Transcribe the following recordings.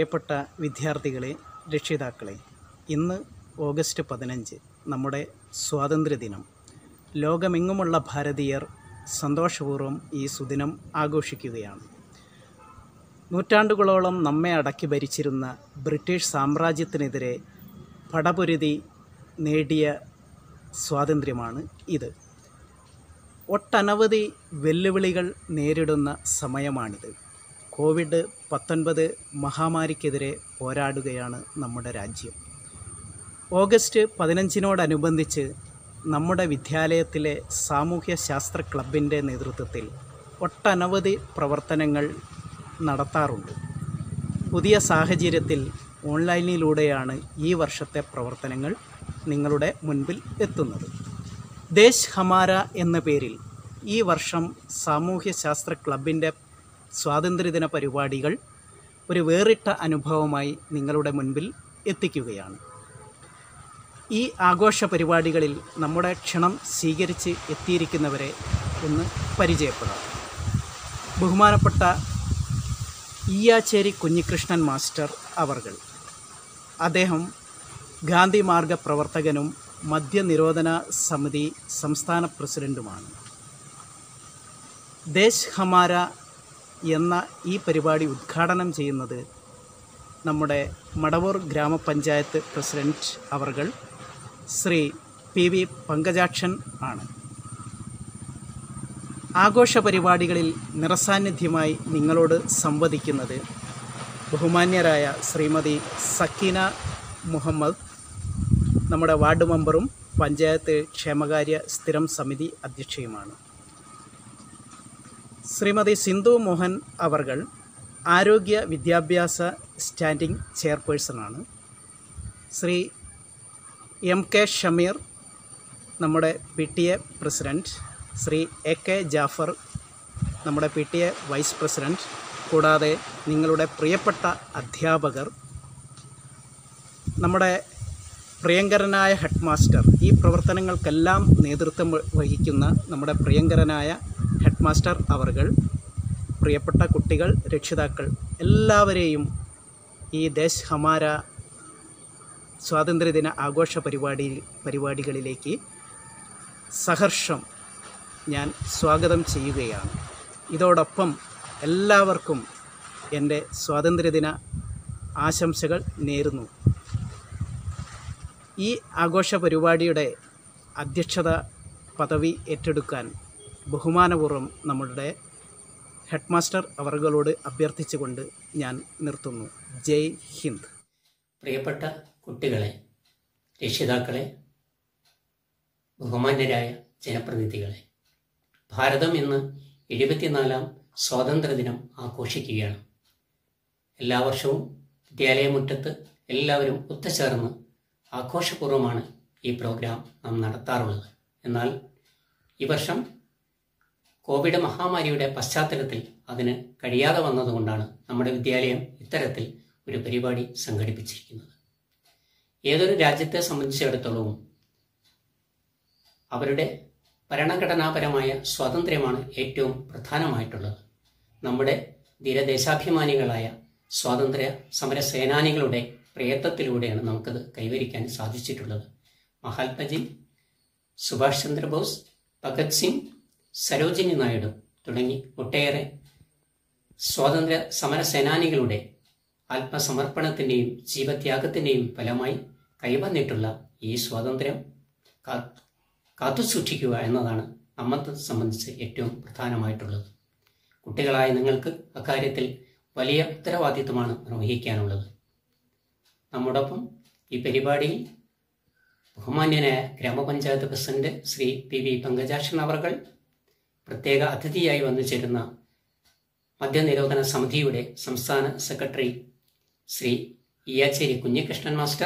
പ്രിയപ്പെട്ട വിദ്യാർത്ഥികളെ രക്ഷിതാക്കളെ ഇന്ന് ഓഗസ്റ്റ് പതിനഞ്ച് നമ്മുടെ സ്വാതന്ത്ര്യദിനം ലോകമെങ്ങുമുള്ള ഭാരതീയർ സന്തോഷപൂർവ്വം ഈ സുദിനം ആഘോഷിക്കുകയാണ് നൂറ്റാണ്ടുകളോളം നമ്മെ അടക്കി ഭരിച്ചിരുന്ന ബ്രിട്ടീഷ് സാമ്രാജ്യത്തിനെതിരെ പടപൊരുതി നേടിയ സ്വാതന്ത്ര്യമാണ് ഇത് ഒട്ടനവധി വെല്ലുവിളികൾ നേരിടുന്ന സമയമാണിത് കോവിഡ് പത്തൊൻപത് മഹാമാരിക്കെതിരെ പോരാടുകയാണ് നമ്മുടെ രാജ്യം ഓഗസ്റ്റ് പതിനഞ്ചിനോടനുബന്ധിച്ച് നമ്മുടെ വിദ്യാലയത്തിലെ സാമൂഹ്യ ശാസ്ത്ര ക്ലബിൻ്റെ നേതൃത്വത്തിൽ ഒട്ടനവധി പ്രവർത്തനങ്ങൾ നടത്താറുണ്ട് പുതിയ സാഹചര്യത്തിൽ ഓൺലൈനിലൂടെയാണ് ഈ വർഷത്തെ പ്രവർത്തനങ്ങൾ നിങ്ങളുടെ മുൻപിൽ എത്തുന്നത് ദേശ് ഹമാര എന്ന പേരിൽ ഈ വർഷം സാമൂഹ്യ ശാസ്ത്ര ക്ലബിൻ്റെ സ്വാതന്ത്ര്യദിന പരിപാടികൾ ഒരു വേറിട്ട അനുഭവമായി നിങ്ങളുടെ മുൻപിൽ എത്തിക്കുകയാണ് ഈ ആഘോഷ പരിപാടികളിൽ നമ്മുടെ ക്ഷണം സ്വീകരിച്ച് എത്തിയിരിക്കുന്നവരെ ഒന്ന് പരിചയപ്പെടാം ബഹുമാനപ്പെട്ട ഈയാച്ചേരി കുഞ്ഞികൃഷ്ണൻ മാസ്റ്റർ അവർകൾ അദ്ദേഹം ഗാന്ധി മാർഗ പ്രവർത്തകനും മദ്യനിരോധന സമിതി സംസ്ഥാന പ്രസിഡൻറ്റുമാണ് ദേശ് ഹമാര എന്ന ഈ പരിപാടി ഉദ്ഘാടനം ചെയ്യുന്നത് നമ്മുടെ മടവൂർ ഗ്രാമപഞ്ചായത്ത് പ്രസിഡൻറ്റ് അവർകൾ ശ്രീ പി വി പങ്കജാക്ഷൻ ആണ് ആഘോഷ പരിപാടികളിൽ നിറസാന്നിധ്യമായി നിങ്ങളോട് സംവദിക്കുന്നത് ബഹുമാന്യരായ ശ്രീമതി സക്കീന മുഹമ്മദ് നമ്മുടെ വാർഡ് മെമ്പറും പഞ്ചായത്ത് ക്ഷേമകാര്യ സ്ഥിരം സമിതി അധ്യക്ഷയുമാണ് ശ്രീമതി സിന്ധു മോഹൻ അവർകൾ ആരോഗ്യ വിദ്യാഭ്യാസ സ്റ്റാൻഡിംഗ് ചെയർപേഴ്സണാണ് ശ്രീ എം കെ ഷമീർ നമ്മുടെ P T A president Shri A K Jafar നമ്മുടെ P T A vice president കൂടാതെ നിങ്ങളുടെ പ്രിയപ്പെട്ട അധ്യാപകർ നമ്മുടെ പ്രിയങ്കരനായ ഹെഡ് മാസ്റ്റർ ഈ പ്രവർത്തനങ്ങൾക്കെല്ലാം നേതൃത്വം വ- വഹിക്കുന്ന നമ്മുടെ പ്രിയങ്കരനായ ഹെഡ് മാസ്റ്റർ അവർകൾ പ്രിയപ്പെട്ട കുട്ടികൾ രക്ഷിതാക്കൾ എല്ലാവരെയും ഈ ദേശ് ഹമാര സ്വാതന്ത്ര്യദിന ആഘോഷ പരിപാടി പരിപാടികളിലേക്ക് സഹർഷം ഞാൻ സ്വാഗതം ചെയ്യുകയാണ് ഇതോടൊപ്പം എല്ലാവർക്കും എൻ്റെ സ്വാതന്ത്ര്യദിന ആശംസകൾ നേരുന്നു ഈ ആഘോഷ പരിപാടിയുടെ അധ്യക്ഷത പദവി ഏറ്റെടുക്കാൻ ബഹുമാനപൂർവ്വം നമ്മളുടെ ഹെഡ് മാസ്റ്റർ അവറുകളോട് അഭ്യർത്ഥിച്ചുകൊണ്ട് ഞാൻ നിർത്തുന്നു ജയ് ഹിന്ദ് പ്രിയപ്പെട്ട കുട്ടികളെ രക്ഷിതാക്കളെ ബഹുമാന്യരായ ജനപ്രതിനിധികളെ ഭാരതം ഇന്ന് എഴുപത്തിനാലാം സ്വാതന്ത്ര്യദിനം ആഘോഷിക്കുകയാണ് എല്ലാ വർഷവും വിദ്യാലയമുറ്റത്ത് എല്ലാവരും ഒത്തുചേർന്ന് ആഘോഷപൂർവ്വമാണ് ഈ പ്രോഗ്രാം നാം നടത്താറുള്ളത് എന്നാൽ ഈ വർഷം കോവിഡ് മഹാമാരിയുടെ പശ്ചാത്തലത്തിൽ അതിന് കഴിയാതെ വന്നതുകൊണ്ടാണ് നമ്മുടെ വിദ്യാലയം ഇത്തരത്തിൽ ഒരു പരിപാടി സംഘടിപ്പിച്ചിരിക്കുന്നത് ഏതൊരു രാജ്യത്തെ സംബന്ധിച്ചിടത്തോളവും അവരുടെ ഭരണഘടനാപരമായ സ്വാതന്ത്ര്യമാണ് ഏറ്റവും പ്രധാനമായിട്ടുള്ളത് നമ്മുടെ ധീരദേശാഭിമാനികളായ സ്വാതന്ത്ര്യ സമര സേനാനികളുടെ പ്രയത്നത്തിലൂടെയാണ് നമുക്കത് കൈവരിക്കാൻ സാധിച്ചിട്ടുള്ളത് മഹാത്മജി സുഭാഷ് ചന്ദ്രബോസ് ഭഗത് സിംഗ് സരോജിനി നായിഡു തുടങ്ങി ഒട്ടേറെ സ്വാതന്ത്ര്യ സമര സേനാനികളുടെ ആത്മസമർപ്പണത്തിൻ്റെയും ജീവത്യാഗത്തിൻ്റെയും ഫലമായി കൈവന്നിട്ടുള്ള ഈ സ്വാതന്ത്ര്യം കാ- കാത്തുസൂക്ഷിക്കുക എന്നതാണ് നമ്മെ സംബന്ധിച്ച് ഏറ്റവും പ്രധാനമായിട്ടുള്ളത് കുട്ടികളായ നിങ്ങൾക്ക് അക്കാര്യത്തിൽ വലിയ ഉത്തരവാദിത്വമാണ് നിർവഹിക്കാനുള്ളത് നമ്മോടൊപ്പം ഈ പരിപാടിയിൽ ബഹുമാന്യനായ ഗ്രാമപഞ്ചായത്ത് president Shri P V Pankajakshan അവർകൾ പ്രത്യേക അതിഥിയായി വന്നു ചേരുന്ന മദ്യനിരോധന സമിതിയുടെ സംസ്ഥാന സെക്രട്ടറി ശ്രീ ഇയാച്ചേരി കുഞ്ഞികൃഷ്ണൻ മാസ്റ്റർ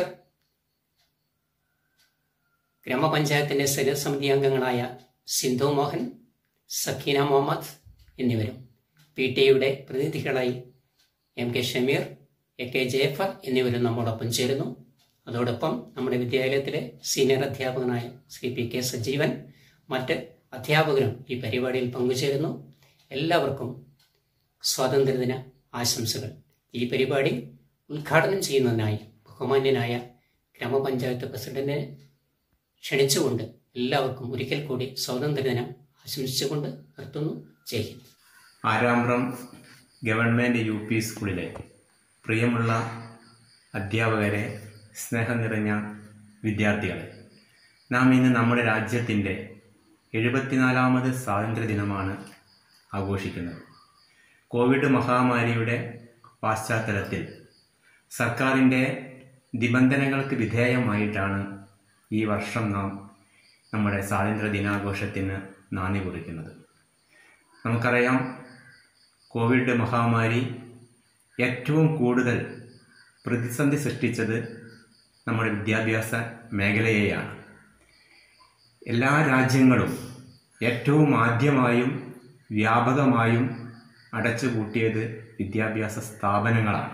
ഗ്രാമപഞ്ചായത്തിന്റെ സ്ഥിര സമിതി അംഗങ്ങളായ സിന്ധു മോഹൻ സക്കീന മുഹമ്മദ് എന്നിവരും പി ടി യുടെ പ്രതിനിധികളായി M K Shameer A K Jayafar എന്നിവരും നമ്മോടൊപ്പം ചേരുന്നു അതോടൊപ്പം നമ്മുടെ വിദ്യാലയത്തിലെ സീനിയർ അധ്യാപകനായ ശ്രീ പി കെ സജീവൻ മറ്റ് അധ്യാപകരും ഈ പരിപാടിയിൽ പങ്കുചേരുന്നു എല്ലാവർക്കും സ്വാതന്ത്ര്യദിന ആശംസകൾ ഈ പരിപാടി ഉദ്ഘാടനം ചെയ്യുന്നതിനായി ബഹുമാന്യനായ ഗ്രാമപഞ്ചായത്ത് പ്രസിഡന്റിനെ ക്ഷണിച്ചുകൊണ്ട് എല്ലാവർക്കും ഒരിക്കൽ കൂടി സ്വാതന്ത്ര്യദിനം ആശംസിച്ചുകൊണ്ട് നിർത്തുന്നു Jai Hind Arambram government U P സ്കൂളിലെ പ്രിയമുള്ള അധ്യാപകരെ സ്നേഹം നിറഞ്ഞ വിദ്യാർത്ഥികളെ നാം ഇന്ന് നമ്മുടെ രാജ്യത്തിൻ്റെ എഴുപത്തിനാലാമത് സ്വാതന്ത്ര്യ ദിനമാണ് ആഘോഷിക്കുന്നത് കോവിഡ് മഹാമാരിയുടെ പശ്ചാത്തലത്തിൽ സർക്കാരിൻ്റെ നിബന്ധനകൾക്ക് വിധേയമായിട്ടാണ് ഈ വർഷം നാം നമ്മുടെ സ്വാതന്ത്ര്യ ദിനാഘോഷത്തിന് നാന്ദി കുറിക്കുന്നത് നമുക്കറിയാം കോവിഡ് മഹാമാരി ഏറ്റവും കൂടുതൽ പ്രതിസന്ധി സൃഷ്ടിച്ചത് നമ്മുടെ വിദ്യാഭ്യാസ മേഖലയെയാണ് എല്ലാ രാജ്യങ്ങളും ഏറ്റവും ആദ്യമായും വ്യാപകമായും അടച്ചുപൂട്ടിയത് വിദ്യാഭ്യാസ സ്ഥാപനങ്ങളാണ്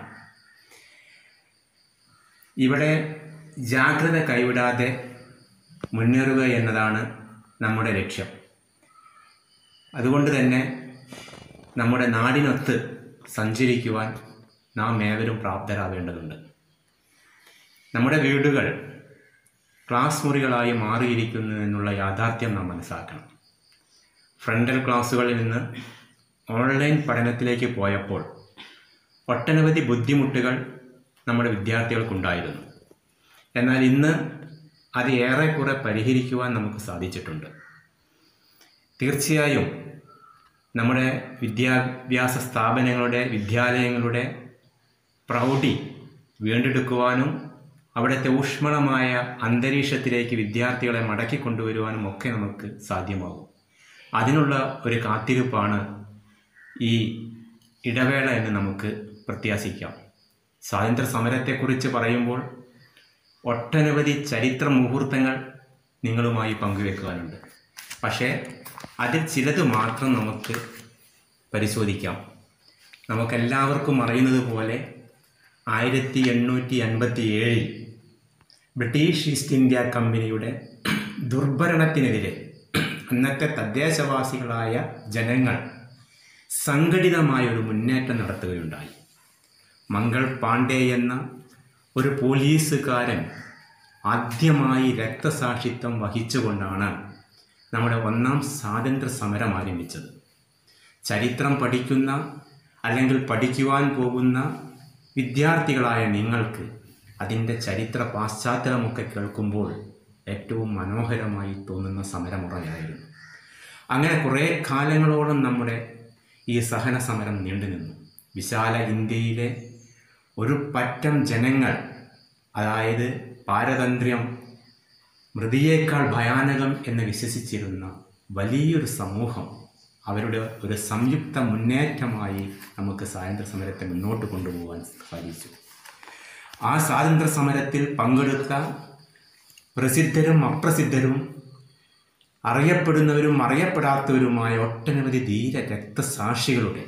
ഇവിടെ ജാഗ്രത കൈവിടാതെ മുന്നേറുക എന്നതാണ് നമ്മുടെ ലക്ഷ്യം അതുകൊണ്ട് തന്നെ നമ്മുടെ നാടിനൊത്ത് സഞ്ചരിക്കുവാൻ നാം ഏവരും പ്രാപ്തരാവേണ്ടതുണ്ട് നമ്മുടെ വീടുകൾ ക്ലാസ് മുറികളായി മാറിയിരിക്കുന്നു എന്നുള്ള യാഥാർത്ഥ്യം നാം മനസ്സിലാക്കണം ഫ്രണ്ടൽ ക്ലാസ്സുകളിൽ നിന്ന് ഓൺലൈൻ പഠനത്തിലേക്ക് പോയപ്പോൾ ഒട്ടനവധി ബുദ്ധിമുട്ടുകൾ നമ്മുടെ വിദ്യാർത്ഥികൾക്കുണ്ടായിരുന്നു എന്നാൽ ഇന്ന് അത് ഏറെക്കുറെ പരിഹരിക്കുവാൻ നമുക്ക് സാധിച്ചിട്ടുണ്ട് തീർച്ചയായും നമ്മുടെ വിദ്യാഭ്യാസ സ്ഥാപനങ്ങളുടെ വിദ്യാലയങ്ങളുടെ പ്രൗഢി വീണ്ടെടുക്കുവാനും അവിടുത്തെ ഊഷ്മളമായ അന്തരീക്ഷത്തിലേക്ക് വിദ്യാർത്ഥികളെ മടക്കി കൊണ്ടുവരുവാനും ഒക്കെ നമുക്ക് സാധ്യമാകും അതിനുള്ള ഒരു കാത്തിരിപ്പാണ് ഈ ഇടവേള എന്ന് നമുക്ക് പ്രത്യാശിക്കാം സ്വാതന്ത്ര്യ സമരത്തെക്കുറിച്ച് പറയുമ്പോൾ ഒട്ടനവധി ചരിത്ര മുഹൂർത്തങ്ങൾ നിങ്ങളുമായി പങ്കുവെക്കുവാനുണ്ട് പക്ഷേ അതിൽ ചിലത് മാത്രം നമുക്ക് പരിശോധിക്കാം നമുക്കെല്ലാവർക്കും അറിയുന്നത് പോലെ ആയിരത്തി എണ്ണൂറ്റി അൻപത്തി ഏഴിൽ ബ്രിട്ടീഷ് ഈസ്റ്റ് ഇന്ത്യ കമ്പനിയുടെ ദുർഭരണത്തിനെതിരെ അന്നത്തെ തദ്ദേശവാസികളായ ജനങ്ങൾ സംഘടിതമായ ഒരു മുന്നേറ്റം നടത്തുകയുണ്ടായി മംഗൾ പാണ്ഡെ എന്ന ഒരു പോലീസുകാരൻ ആദ്യമായി രക്തസാക്ഷിത്വം വഹിച്ചുകൊണ്ടാണ് നമ്മുടെ ഒന്നാം സ്വാതന്ത്ര്യ സമരം ആരംഭിച്ചത് ചരിത്രം പഠിക്കുന്ന അല്ലെങ്കിൽ പഠിക്കുവാൻ പോകുന്ന വിദ്യാർത്ഥികളായ നിങ്ങൾക്ക് അതിൻ്റെ ചരിത്ര പാശ്ചാത്തലമൊക്കെ കേൾക്കുമ്പോൾ ഏറ്റവും മനോഹരമായി തോന്നുന്ന സമരമുറയായിരുന്നു അങ്ങനെ കുറേ കാലങ്ങളോളം നമ്മുടെ ഈ സഹന സമരം നീണ്ടുനിന്നു വിശാല ഇന്ത്യയിലെ ഒരു പറ്റം ജനങ്ങൾ അതായത് പാരതന്ത്ര്യം മൃതിയേക്കാൾ ഭയാനകം എന്ന് വിശ്വസിച്ചിരുന്ന വലിയൊരു സമൂഹം അവരുടെ ഒരു സംയുക്ത മുന്നേറ്റമായി നമുക്ക് സ്വാതന്ത്ര്യ സമരത്തെ മുന്നോട്ട് കൊണ്ടുപോകാൻ സാധിച്ചു ആ സ്വാതന്ത്ര്യ സമരത്തിൽ പങ്കെടുത്ത പ്രസിദ്ധരും അപ്രസിദ്ധരും അറിയപ്പെടുന്നവരും അറിയപ്പെടാത്തവരുമായ ഒട്ടനവധി ധീര രക്തസാക്ഷികളുടെ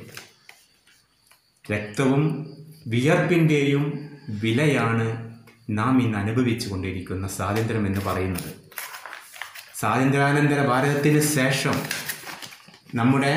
രക്തവും വിയർപ്പിൻ്റെയും വിലയാണ് നാം ഇന്ന് അനുഭവിച്ചു കൊണ്ടിരിക്കുന്ന സ്വാതന്ത്ര്യം എന്ന് പറയുന്നത് സ്വാതന്ത്ര്യാനന്തര ഭാരതത്തിന് ശേഷം നമ്മുടെ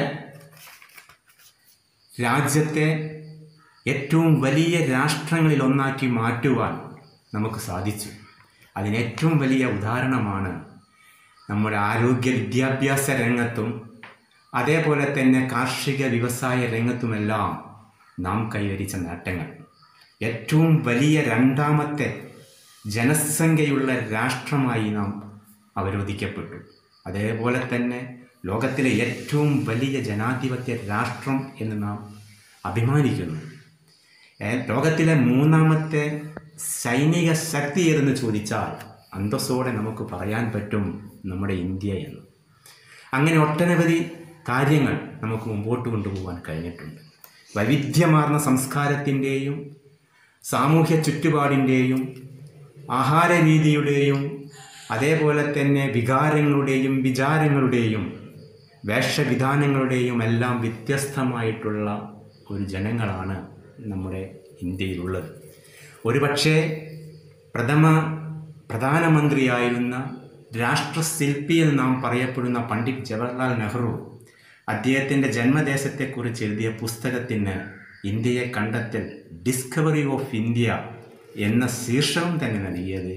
രാജ്യത്തെ ഏറ്റവും വലിയ രാഷ്ട്രങ്ങളിൽ ഒന്നാക്കി മാറ്റുവാൻ നമുക്ക് സാധിച്ചു അതിന് ഏറ്റവും വലിയ ഉദാഹരണമാണ് നമ്മുടെ ആരോഗ്യ വിദ്യാഭ്യാസ രംഗത്തും അതേപോലെ തന്നെ കാർഷിക വ്യവസായ രംഗത്തുമെല്ലാം നാം കൈവരിച്ച നേട്ടങ്ങൾ ഏറ്റവും വലിയ രണ്ടാമത്തെ ജനസംഖ്യയുള്ള രാഷ്ട്രമായി നാം അവരോധിക്കപ്പെട്ടു അതേപോലെ തന്നെ ലോകത്തിലെ ഏറ്റവും വലിയ ജനാധിപത്യ രാഷ്ട്രം എന്ന് നാം അഭിമാനിക്കുന്നു ഏ, ലോകത്തിലെ മൂന്നാമത്തെ സൈനിക ശക്തി ഏതെന്ന് ചോദിച്ചാൽ അന്തസ്സോടെ നമുക്ക് പറയാൻ പറ്റും നമ്മുടെ ഇന്ത്യ എന്ന് അങ്ങനെ ഒട്ടനവധി കാര്യങ്ങൾ നമുക്ക് മുമ്പോട്ട് കൊണ്ടുപോകാൻ കഴിഞ്ഞിട്ടുണ്ട് വൈവിധ്യമാർന്ന സംസ്കാരത്തിൻ്റെയും സാമൂഹ്യ ചുറ്റുപാടിൻ്റെയും ആഹാര രീതിയുടെയും അതേപോലെ തന്നെ വികാരങ്ങളുടെയും വിചാരങ്ങളുടെയും വേഷവിധാനങ്ങളുടെയും എല്ലാം വ്യത്യസ്തമായിട്ടുള്ള ഒരു ജനങ്ങളാണ് നമ്മുടെ ഇന്ത്യയിലുള്ളത് ഒരുപക്ഷെ പ്രഥമ പ്രധാനമന്ത്രിയായിരുന്ന രാഷ്ട്രശില്പി എന്ന് നാം പറയപ്പെടുന്ന പണ്ഡിറ്റ് ജവഹർലാൽ നെഹ്റു അദ്ദേഹത്തിൻ്റെ ജന്മദേശത്തെക്കുറിച്ച് എഴുതിയ പുസ്തകത്തിന് ഇന്ത്യയെ കണ്ടെത്തൽ ഡിസ്കവറി ഓഫ് ഇന്ത്യ എന്ന ശീർഷകം തന്നെ നൽകിയത്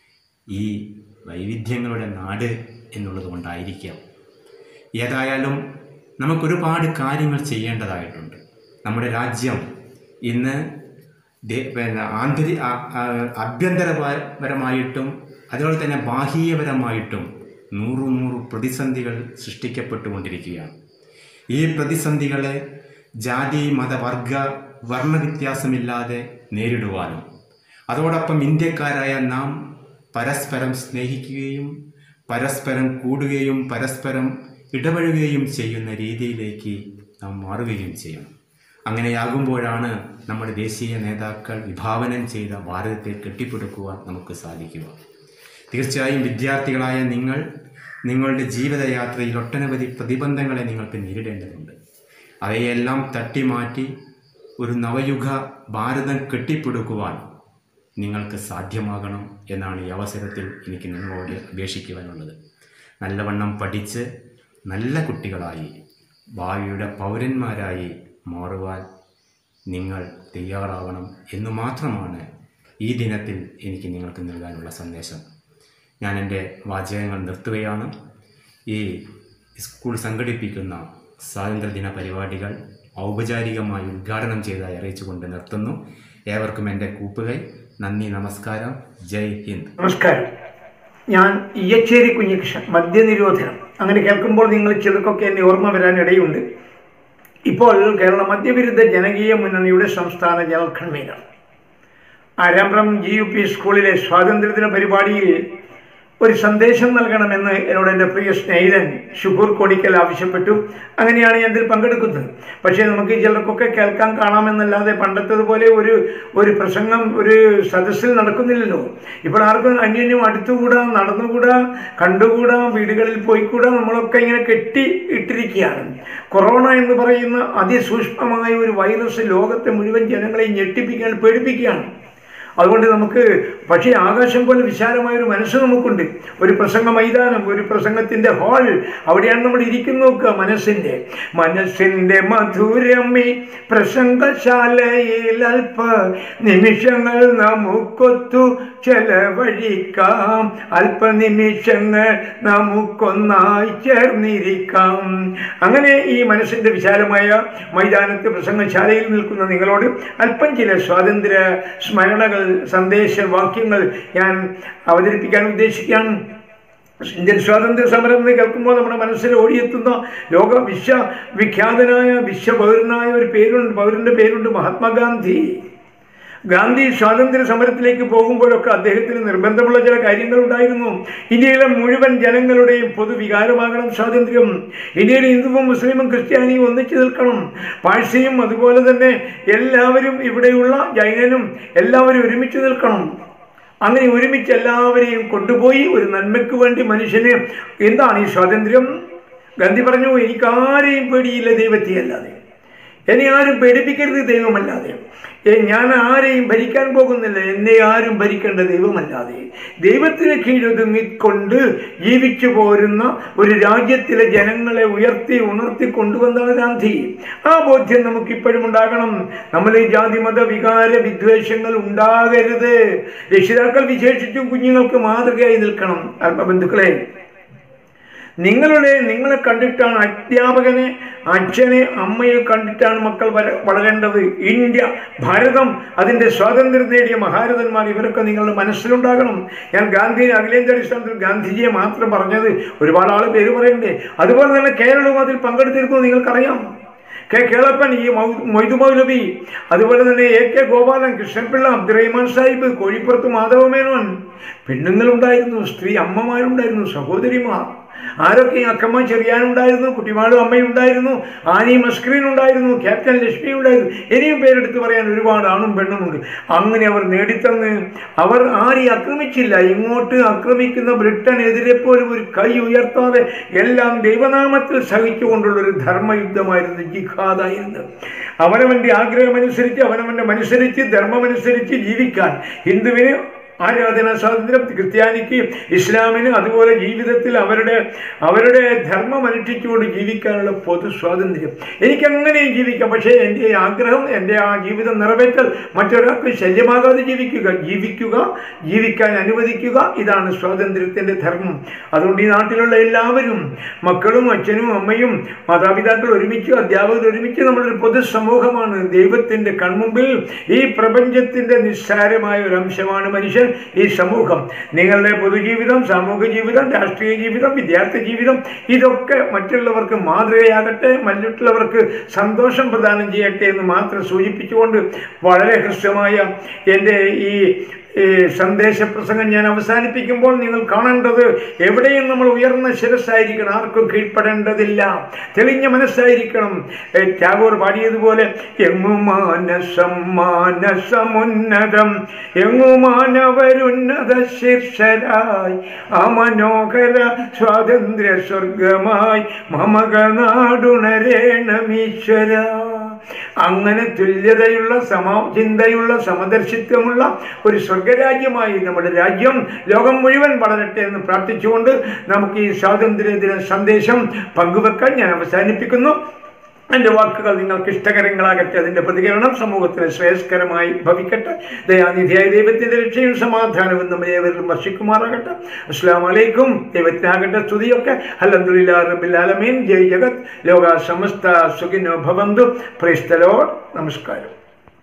ഈ വൈവിധ്യങ്ങളുടെ നാട് എന്നുള്ളത് കൊണ്ടായിരിക്കാം ഏതായാലും നമുക്കൊരുപാട് കാര്യങ്ങൾ ചെയ്യേണ്ടതായിട്ടുണ്ട് നമ്മുടെ രാജ്യം ഇന്ന് ദേ- പിന്നെ ആന്തരി ആ- ആ- ആഭ്യന്തരപരമായിട്ടും അതുപോലെ തന്നെ ബാഹ്യപരമായിട്ടും നൂറു നൂറ് പ്രതിസന്ധികൾ സൃഷ്ടിക്കപ്പെട്ടുകൊണ്ടിരിക്കുകയാണ് ഈ പ്രതിസന്ധികളെ ജാതി മതവർഗ വർണ്ണവ്യത്യാസമില്ലാതെ നേരിടുവാനും അതോടൊപ്പം ഇന്ത്യക്കാരായ നാം പരസ്പരം സ്നേഹിക്കുകയും പരസ്പരം കൂടുകയും പരസ്പരം ഇടപഴകുകയും ചെയ്യുന്ന രീതിയിലേക്ക് നാം മാറുകയും ചെയ്യണം അങ്ങനെയാകുമ്പോഴാണ് നമ്മുടെ ദേശീയ നേതാക്കൾ വിഭാവനം ചെയ്ത ഭാരതത്തെ കെട്ടിപ്പടുക്കുവാൻ നമുക്ക് സാധിക്കുക തീർച്ചയായും വിദ്യാർത്ഥികളായ നിങ്ങൾ നിങ്ങളുടെ ജീവിതയാത്രയിൽ ഒട്ടനവധി പ്രതിബന്ധങ്ങളെ നിങ്ങൾക്ക് നേരിടേണ്ടതുണ്ട് അവയെല്ലാം തട്ടിമാറ്റി ഒരു നവയുഗ ഭാരതം കെട്ടിപ്പടുക്കുവാൻ നിങ്ങൾക്ക് സാധ്യമാകണം എന്നാണ് ഈ അവസരത്തിൽ എനിക്ക് നിങ്ങളോട് അപേക്ഷിക്കുവാനുള്ളത് നല്ലവണ്ണം പഠിച്ച് നല്ല കുട്ടികളായി ഭാവിയുടെ പൗരന്മാരായി മാറുവാൻ നിങ്ങൾ തയ്യാറാവണം എന്ന് മാത്രമാണ് ഈ ദിനത്തിൽ എനിക്ക് നിങ്ങൾക്ക് നൽകാനുള്ള സന്ദേശം ഞാൻ എൻ്റെ വാചകങ്ങൾ നിർത്തുകയാണ് ഈ സ്കൂൾ സംഘടിപ്പിക്കുന്ന സ്വാതന്ത്ര്യദിന പരിപാടികൾ ഔപചാരികമായി ഉദ്ഘാടനം ചെയ്തതായി അറിയിച്ചുകൊണ്ട് നിർത്തുന്നു ഏവർക്കും എൻ്റെ കൂപ്പുകൈ നന്ദി നമസ്കാരം ജയ് ഹിന്ദ് നമസ്കാരം ഞാൻ ഇയച്ചേരി കുഞ്ഞികൃഷ്ണൻ മദ്യനിരോധനം അങ്ങനെ കേൾക്കുമ്പോൾ നിങ്ങൾ ചിലർക്കൊക്കെ എന്നെ ഓർമ്മ വരാൻ ഇടയുണ്ട് ഇപ്പോൾ കേരള മദ്യവിരുദ്ധ ജനകീയ മുന്നണിയുടെ സംസ്ഥാന general convener Arambram G U P സ്കൂളിലെ സ്വാതന്ത്ര്യദിന പരിപാടിയിൽ ഒരു സന്ദേശം നൽകണമെന്ന് എന്നോട് എൻ്റെ പ്രിയ സ്നേഹിതൻ ഷുക്കൂർ കോടിക്കൽ ആവശ്യപ്പെട്ടു അങ്ങനെയാണ് ഞാൻ ഇതിൽ പങ്കെടുക്കുന്നത് പക്ഷേ നമുക്ക് ചിലർക്കൊക്കെ കേൾക്കാൻ കാണാമെന്നല്ലാതെ പണ്ടത്തതുപോലെ ഒരു ഒരു പ്രസംഗം ഒരു സദസ്സിൽ നടക്കുന്നില്ലല്ലോ ഇപ്പോൾ ആർക്കും അന്യോന്യം അടുത്തുകൂടാ നടന്നുകൂടാ കണ്ടുകൂടാ വീടുകളിൽ പോയിക്കൂടാ നമ്മളൊക്കെ ഇങ്ങനെ കെട്ടി ഇട്ടിരിക്കുകയാണ് കൊറോണ എന്ന് പറയുന്ന അതിസൂക്ഷ്മമായ ഒരു വൈറസ് ലോകത്തെ മുഴുവൻ ജനങ്ങളെയും ഞെട്ടിപ്പിക്കാൻ പേടിപ്പിക്കുകയാണ് അതുകൊണ്ട് നമുക്ക് പക്ഷേ ആകാശം പോലെ വിശാലമായ ഒരു മനസ്സ് നമുക്കുണ്ട് ഒരു പ്രസംഗ മൈതാനം ഒരു പ്രസംഗത്തിന്റെ ഹാൾ അവിടെയാണ് നമ്മൾ ഇരിക്കുന്നു നോക്കുക മനസ്സിന്റെ മനസ്സിന്റെ മധുരമേ പ്രസംഗശാലയിൽ അല്പ നിമിഷങ്ങൾ നമുക്കൊത്തു ചെലവഴിക്കാം അല്പനിമിഷങ്ങൾ നമുക്കൊന്നായി ചേർന്നിരിക്കാം അങ്ങനെ ഈ മനസ്സിന്റെ വിശാലമായ മൈതാനത്ത് പ്രസംഗശാലയിൽ നിൽക്കുന്ന നിങ്ങളോട് അല്പം ചില സ്വാതന്ത്ര്യ സ്മരണകൾ സന്ദേശവാക്യങ്ങൾ ഞാൻ അവതരിപ്പിക്കാൻ ഉദ്ദേശിക്കുകയാണ് ഇന്ത്യൻ സ്വാതന്ത്ര്യ സമരം എന്ന് കേൾക്കുമ്പോൾ നമ്മുടെ മനസ്സിൽ ഓടിയെത്തുന്ന ലോക വിശ്വവിഖ്യാതനായ വിശ്വപൗരനായ ഒരു പേരുണ്ട് പൗരന്റെ പേരുണ്ട് മഹാത്മാഗാന്ധി ഗാന്ധി സ്വാതന്ത്ര്യ സമരത്തിലേക്ക് പോകുമ്പോഴൊക്കെ അദ്ദേഹത്തിന് നിർബന്ധമുള്ള ചില കാര്യങ്ങളുണ്ടായിരുന്നു ഇന്ത്യയിലെ മുഴുവൻ ജനങ്ങളുടെയും പൊതുവികാരമാകണം സ്വാതന്ത്ര്യം ഇന്ത്യയിലെ ഹിന്ദുവും മുസ്ലിമും ക്രിസ്ത്യാനിയും ഒന്നിച്ചു നിൽക്കണം പാഴ്സിയും അതുപോലെ തന്നെ എല്ലാവരും ഇവിടെയുള്ള ജൈനനും എല്ലാവരും ഒരുമിച്ച് നിൽക്കണം അങ്ങനെ ഒരുമിച്ച് എല്ലാവരെയും കൊണ്ടുപോയി ഒരു നന്മയ്ക്ക് വേണ്ടി മനുഷ്യന് എന്താണ് ഈ സ്വാതന്ത്ര്യം ഗാന്ധി പറഞ്ഞു എനിക്ക് ആരെയും പേടിയില്ല ദൈവത്തെ അല്ലാതെ എന്നെ ആരും പേടിപ്പിക്കരുത് ദൈവമല്ലാതെ ഏ, ഞാൻ ആരെയും ഭരിക്കാൻ പോകുന്നില്ല എന്നെ ആരും ഭരിക്കേണ്ട ദൈവമല്ലാതെ ദൈവത്തിന് കീഴൊതുങ്ങിക്കൊണ്ട് ജീവിച്ചു പോരുന്ന ഒരു രാജ്യത്തിലെ ജനങ്ങളെ ഉയർത്തി ഉണർത്തി കൊണ്ടുവന്നാണ് ഗാന്ധി ആ ബോധ്യം നമുക്ക് ഇപ്പോഴും ഉണ്ടാകണം നമ്മൾ ഈ ജാതി മത വികാര വിദ്വേഷങ്ങൾ ഉണ്ടാകരുത് രക്ഷിതാക്കൾ വിശേഷിച്ചും കുഞ്ഞുങ്ങൾക്ക് മാതൃകയായി നിൽക്കണം അല്പബന്ധുക്കളെ നിങ്ങളുടെ നിങ്ങളെ കണ്ടിട്ടാണ് അധ്യാപകനെ അച്ഛനെ അമ്മയെ കണ്ടിട്ടാണ് മക്കൾ വര വളരേണ്ടത് ഇന്ത്യ ഭാരതം അതിൻ്റെ സ്വാതന്ത്ര്യം നേടിയ മഹാരഥന്മാർ ഇവരൊക്കെ നിങ്ങളുടെ മനസ്സിലുണ്ടാകണം ഞാൻ ഗാന്ധി അഖിലേന്ത്യാ അടിസ്ഥാനത്തിൽ ഗാന്ധിജിയെ മാത്രം പറഞ്ഞത് ഒരുപാട് ആൾ പേര് പറയണ്ടേ അതുപോലെ തന്നെ കേരളവും അതിൽ പങ്കെടുത്തിരുന്നു നിങ്ങൾക്കറിയാം കെ കേളപ്പൻ ഈ മൗ- മൊയ്തു മൗലവി അതുപോലെ തന്നെ എ കെ ഗോപാലൻ കൃഷ്ണൻപിള്ള അബ്ദുറഹിമാൻ സാഹിബ് കോഴിപ്പുറത്ത് മാധവമേനോൻ പെണ്ണുങ്ങളുണ്ടായിരുന്നു സ്ത്രീ അമ്മമാരുണ്ടായിരുന്നു സഹോദരിമാർ ആരൊക്കെ ഈ അക്കമ്മ ചെറിയാനുണ്ടായിരുന്നു കുട്ടിമാളും അമ്മയുണ്ടായിരുന്നു ആനി മസ്ക്രീൻ ഉണ്ടായിരുന്നു ക്യാപ്റ്റൻ ലക്ഷ്മി ഉണ്ടായിരുന്നു ഇനിയും പേരെടുത്ത് പറയാൻ ഒരുപാട് ആണും പെണ്ണുമുണ്ട് അങ്ങനെ അവർ നേടിത്തന്ന് അവർ ആരെയും ആക്രമിച്ചില്ല ഇങ്ങോട്ട് ആക്രമിക്കുന്ന ബ്രിട്ടനെതിരെ പോലും ഒരു കൈ ഉയർത്താതെ എല്ലാം ദൈവനാമത്തിൽ സഹിച്ചുകൊണ്ടുള്ള ഒരു ധർമ്മയുദ്ധമായിരുന്നു ജിഹാദായിരുന്നു അവനവൻ്റെ ആഗ്രഹമനുസരിച്ച് അവനവൻ്റെ മനുസരിച്ച് ധർമ്മമനുസരിച്ച് ജീവിക്കാൻ ഹിന്ദുവിന് ആരാധനാ സ്വാതന്ത്ര്യം ക്രിസ്ത്യാനിക്ക് ഇസ്ലാമിന് അതുപോലെ ജീവിതത്തിൽ അവരുടെ അവരുടെ ധർമ്മം അനുഷ്ഠിച്ചുകൊണ്ട് ജീവിക്കാനുള്ള പൊതു സ്വാതന്ത്ര്യം എനിക്ക് അങ്ങനെയും ജീവിക്കാം പക്ഷേ എൻ്റെ ആഗ്രഹം എൻ്റെ ആ ജീവിതം നിറവേറ്റൽ മറ്റൊരാൾക്ക് ശല്യമാകാതെ ജീവിക്കുക ജീവിക്കുക ജീവിക്കാൻ അനുവദിക്കുക ഇതാണ് സ്വാതന്ത്ര്യത്തിൻ്റെ ധർമ്മം അതുകൊണ്ട് ഈ നാട്ടിലുള്ള എല്ലാവരും മക്കളും അച്ഛനും അമ്മയും മാതാപിതാക്കൾ ഒരുമിച്ച് അധ്യാപകർ ഒരുമിച്ച് നമ്മളൊരു പൊതുസമൂഹമാണ് ദൈവത്തിൻ്റെ കൺമുമ്പിൽ ഈ പ്രപഞ്ചത്തിൻ്റെ നിസ്സാരമായ ഒരു അംശമാണ് മനുഷ്യൻ ഈ സമൂഹം നിങ്ങളുടെ പൊതുജീവിതം സാമൂഹിക ജീവിതം രാഷ്ട്രീയ ജീവിതം വിദ്യാർത്ഥി ജീവിതം ഇതൊക്കെ മറ്റുള്ളവർക്ക് മാതൃകയാകട്ടെ മറ്റുള്ളവർക്ക് സന്തോഷം പ്രദാനം ചെയ്യട്ടെ എന്ന് മാത്രം സൂചിപ്പിച്ചുകൊണ്ട് വളരെ ഹ്രസ്വമായ എൻ്റെ ഈ ഈ സന്ദേശ പ്രസംഗം ഞാൻ അവസാനിപ്പിക്കുമ്പോൾ നിങ്ങൾ കാണേണ്ടത് എവിടെയും നമ്മൾ ഉയർന്ന ശിരസ്സായിരിക്കണം ആർക്കും കീഴ്പ്പെടേണ്ടതില്ല തെളിഞ്ഞ മനസ്സായിരിക്കണം ഏ, ടാഗോർ പാടിയതുപോലെ എങ്ങു മാനസം മാനസമുന്നതം എങ്ങു മാനവരുന്നത ശീർഷരായി ആ മനോഹര സ്വാതന്ത്ര്യ സ്വർഗമായി മമക നാടുണരേണമീശ്വര അങ്ങനെ തുല്യതയുള്ള സമ ചിന്തയുള്ള സമദർശിത്വമുള്ള ഒരു സ്വർഗരാജ്യമായി നമ്മുടെ രാജ്യം ലോകം മുഴുവൻ വളരട്ടെ എന്ന് പ്രാർത്ഥിച്ചുകൊണ്ട് നമുക്ക് ഈ സ്വാതന്ത്ര്യദിന സന്ദേശം പങ്കുവെക്കാൻ ഞാൻ അവസാനിപ്പിക്കുന്നു എൻ്റെ വാക്കുകൾ നിങ്ങൾക്ക് ഇഷ്ടകരങ്ങളാകട്ടെ അതിൻ്റെ പ്രതികരണം സമൂഹത്തിന് ശ്രേയസ്കരമായി ഭവിക്കട്ടെ ദയാനിധിയായ ദൈവത്തിൻ്റെ രക്ഷയും സമാധാനവും നമ്മൾ ഏവരിലും വർഷിക്കുമാറാകട്ടെ അസ്സാം വലൈക്കും ദൈവത്തിനാകട്ടെ സ്തുതിയൊക്കെ അലഹദില്ലാ റബിലാലമീൻ ജയ് ജഗത് ലോക സമസ്ത സുഖിനോ ഭവന്തു പ്രൈസ്തലോ നമസ്കാരം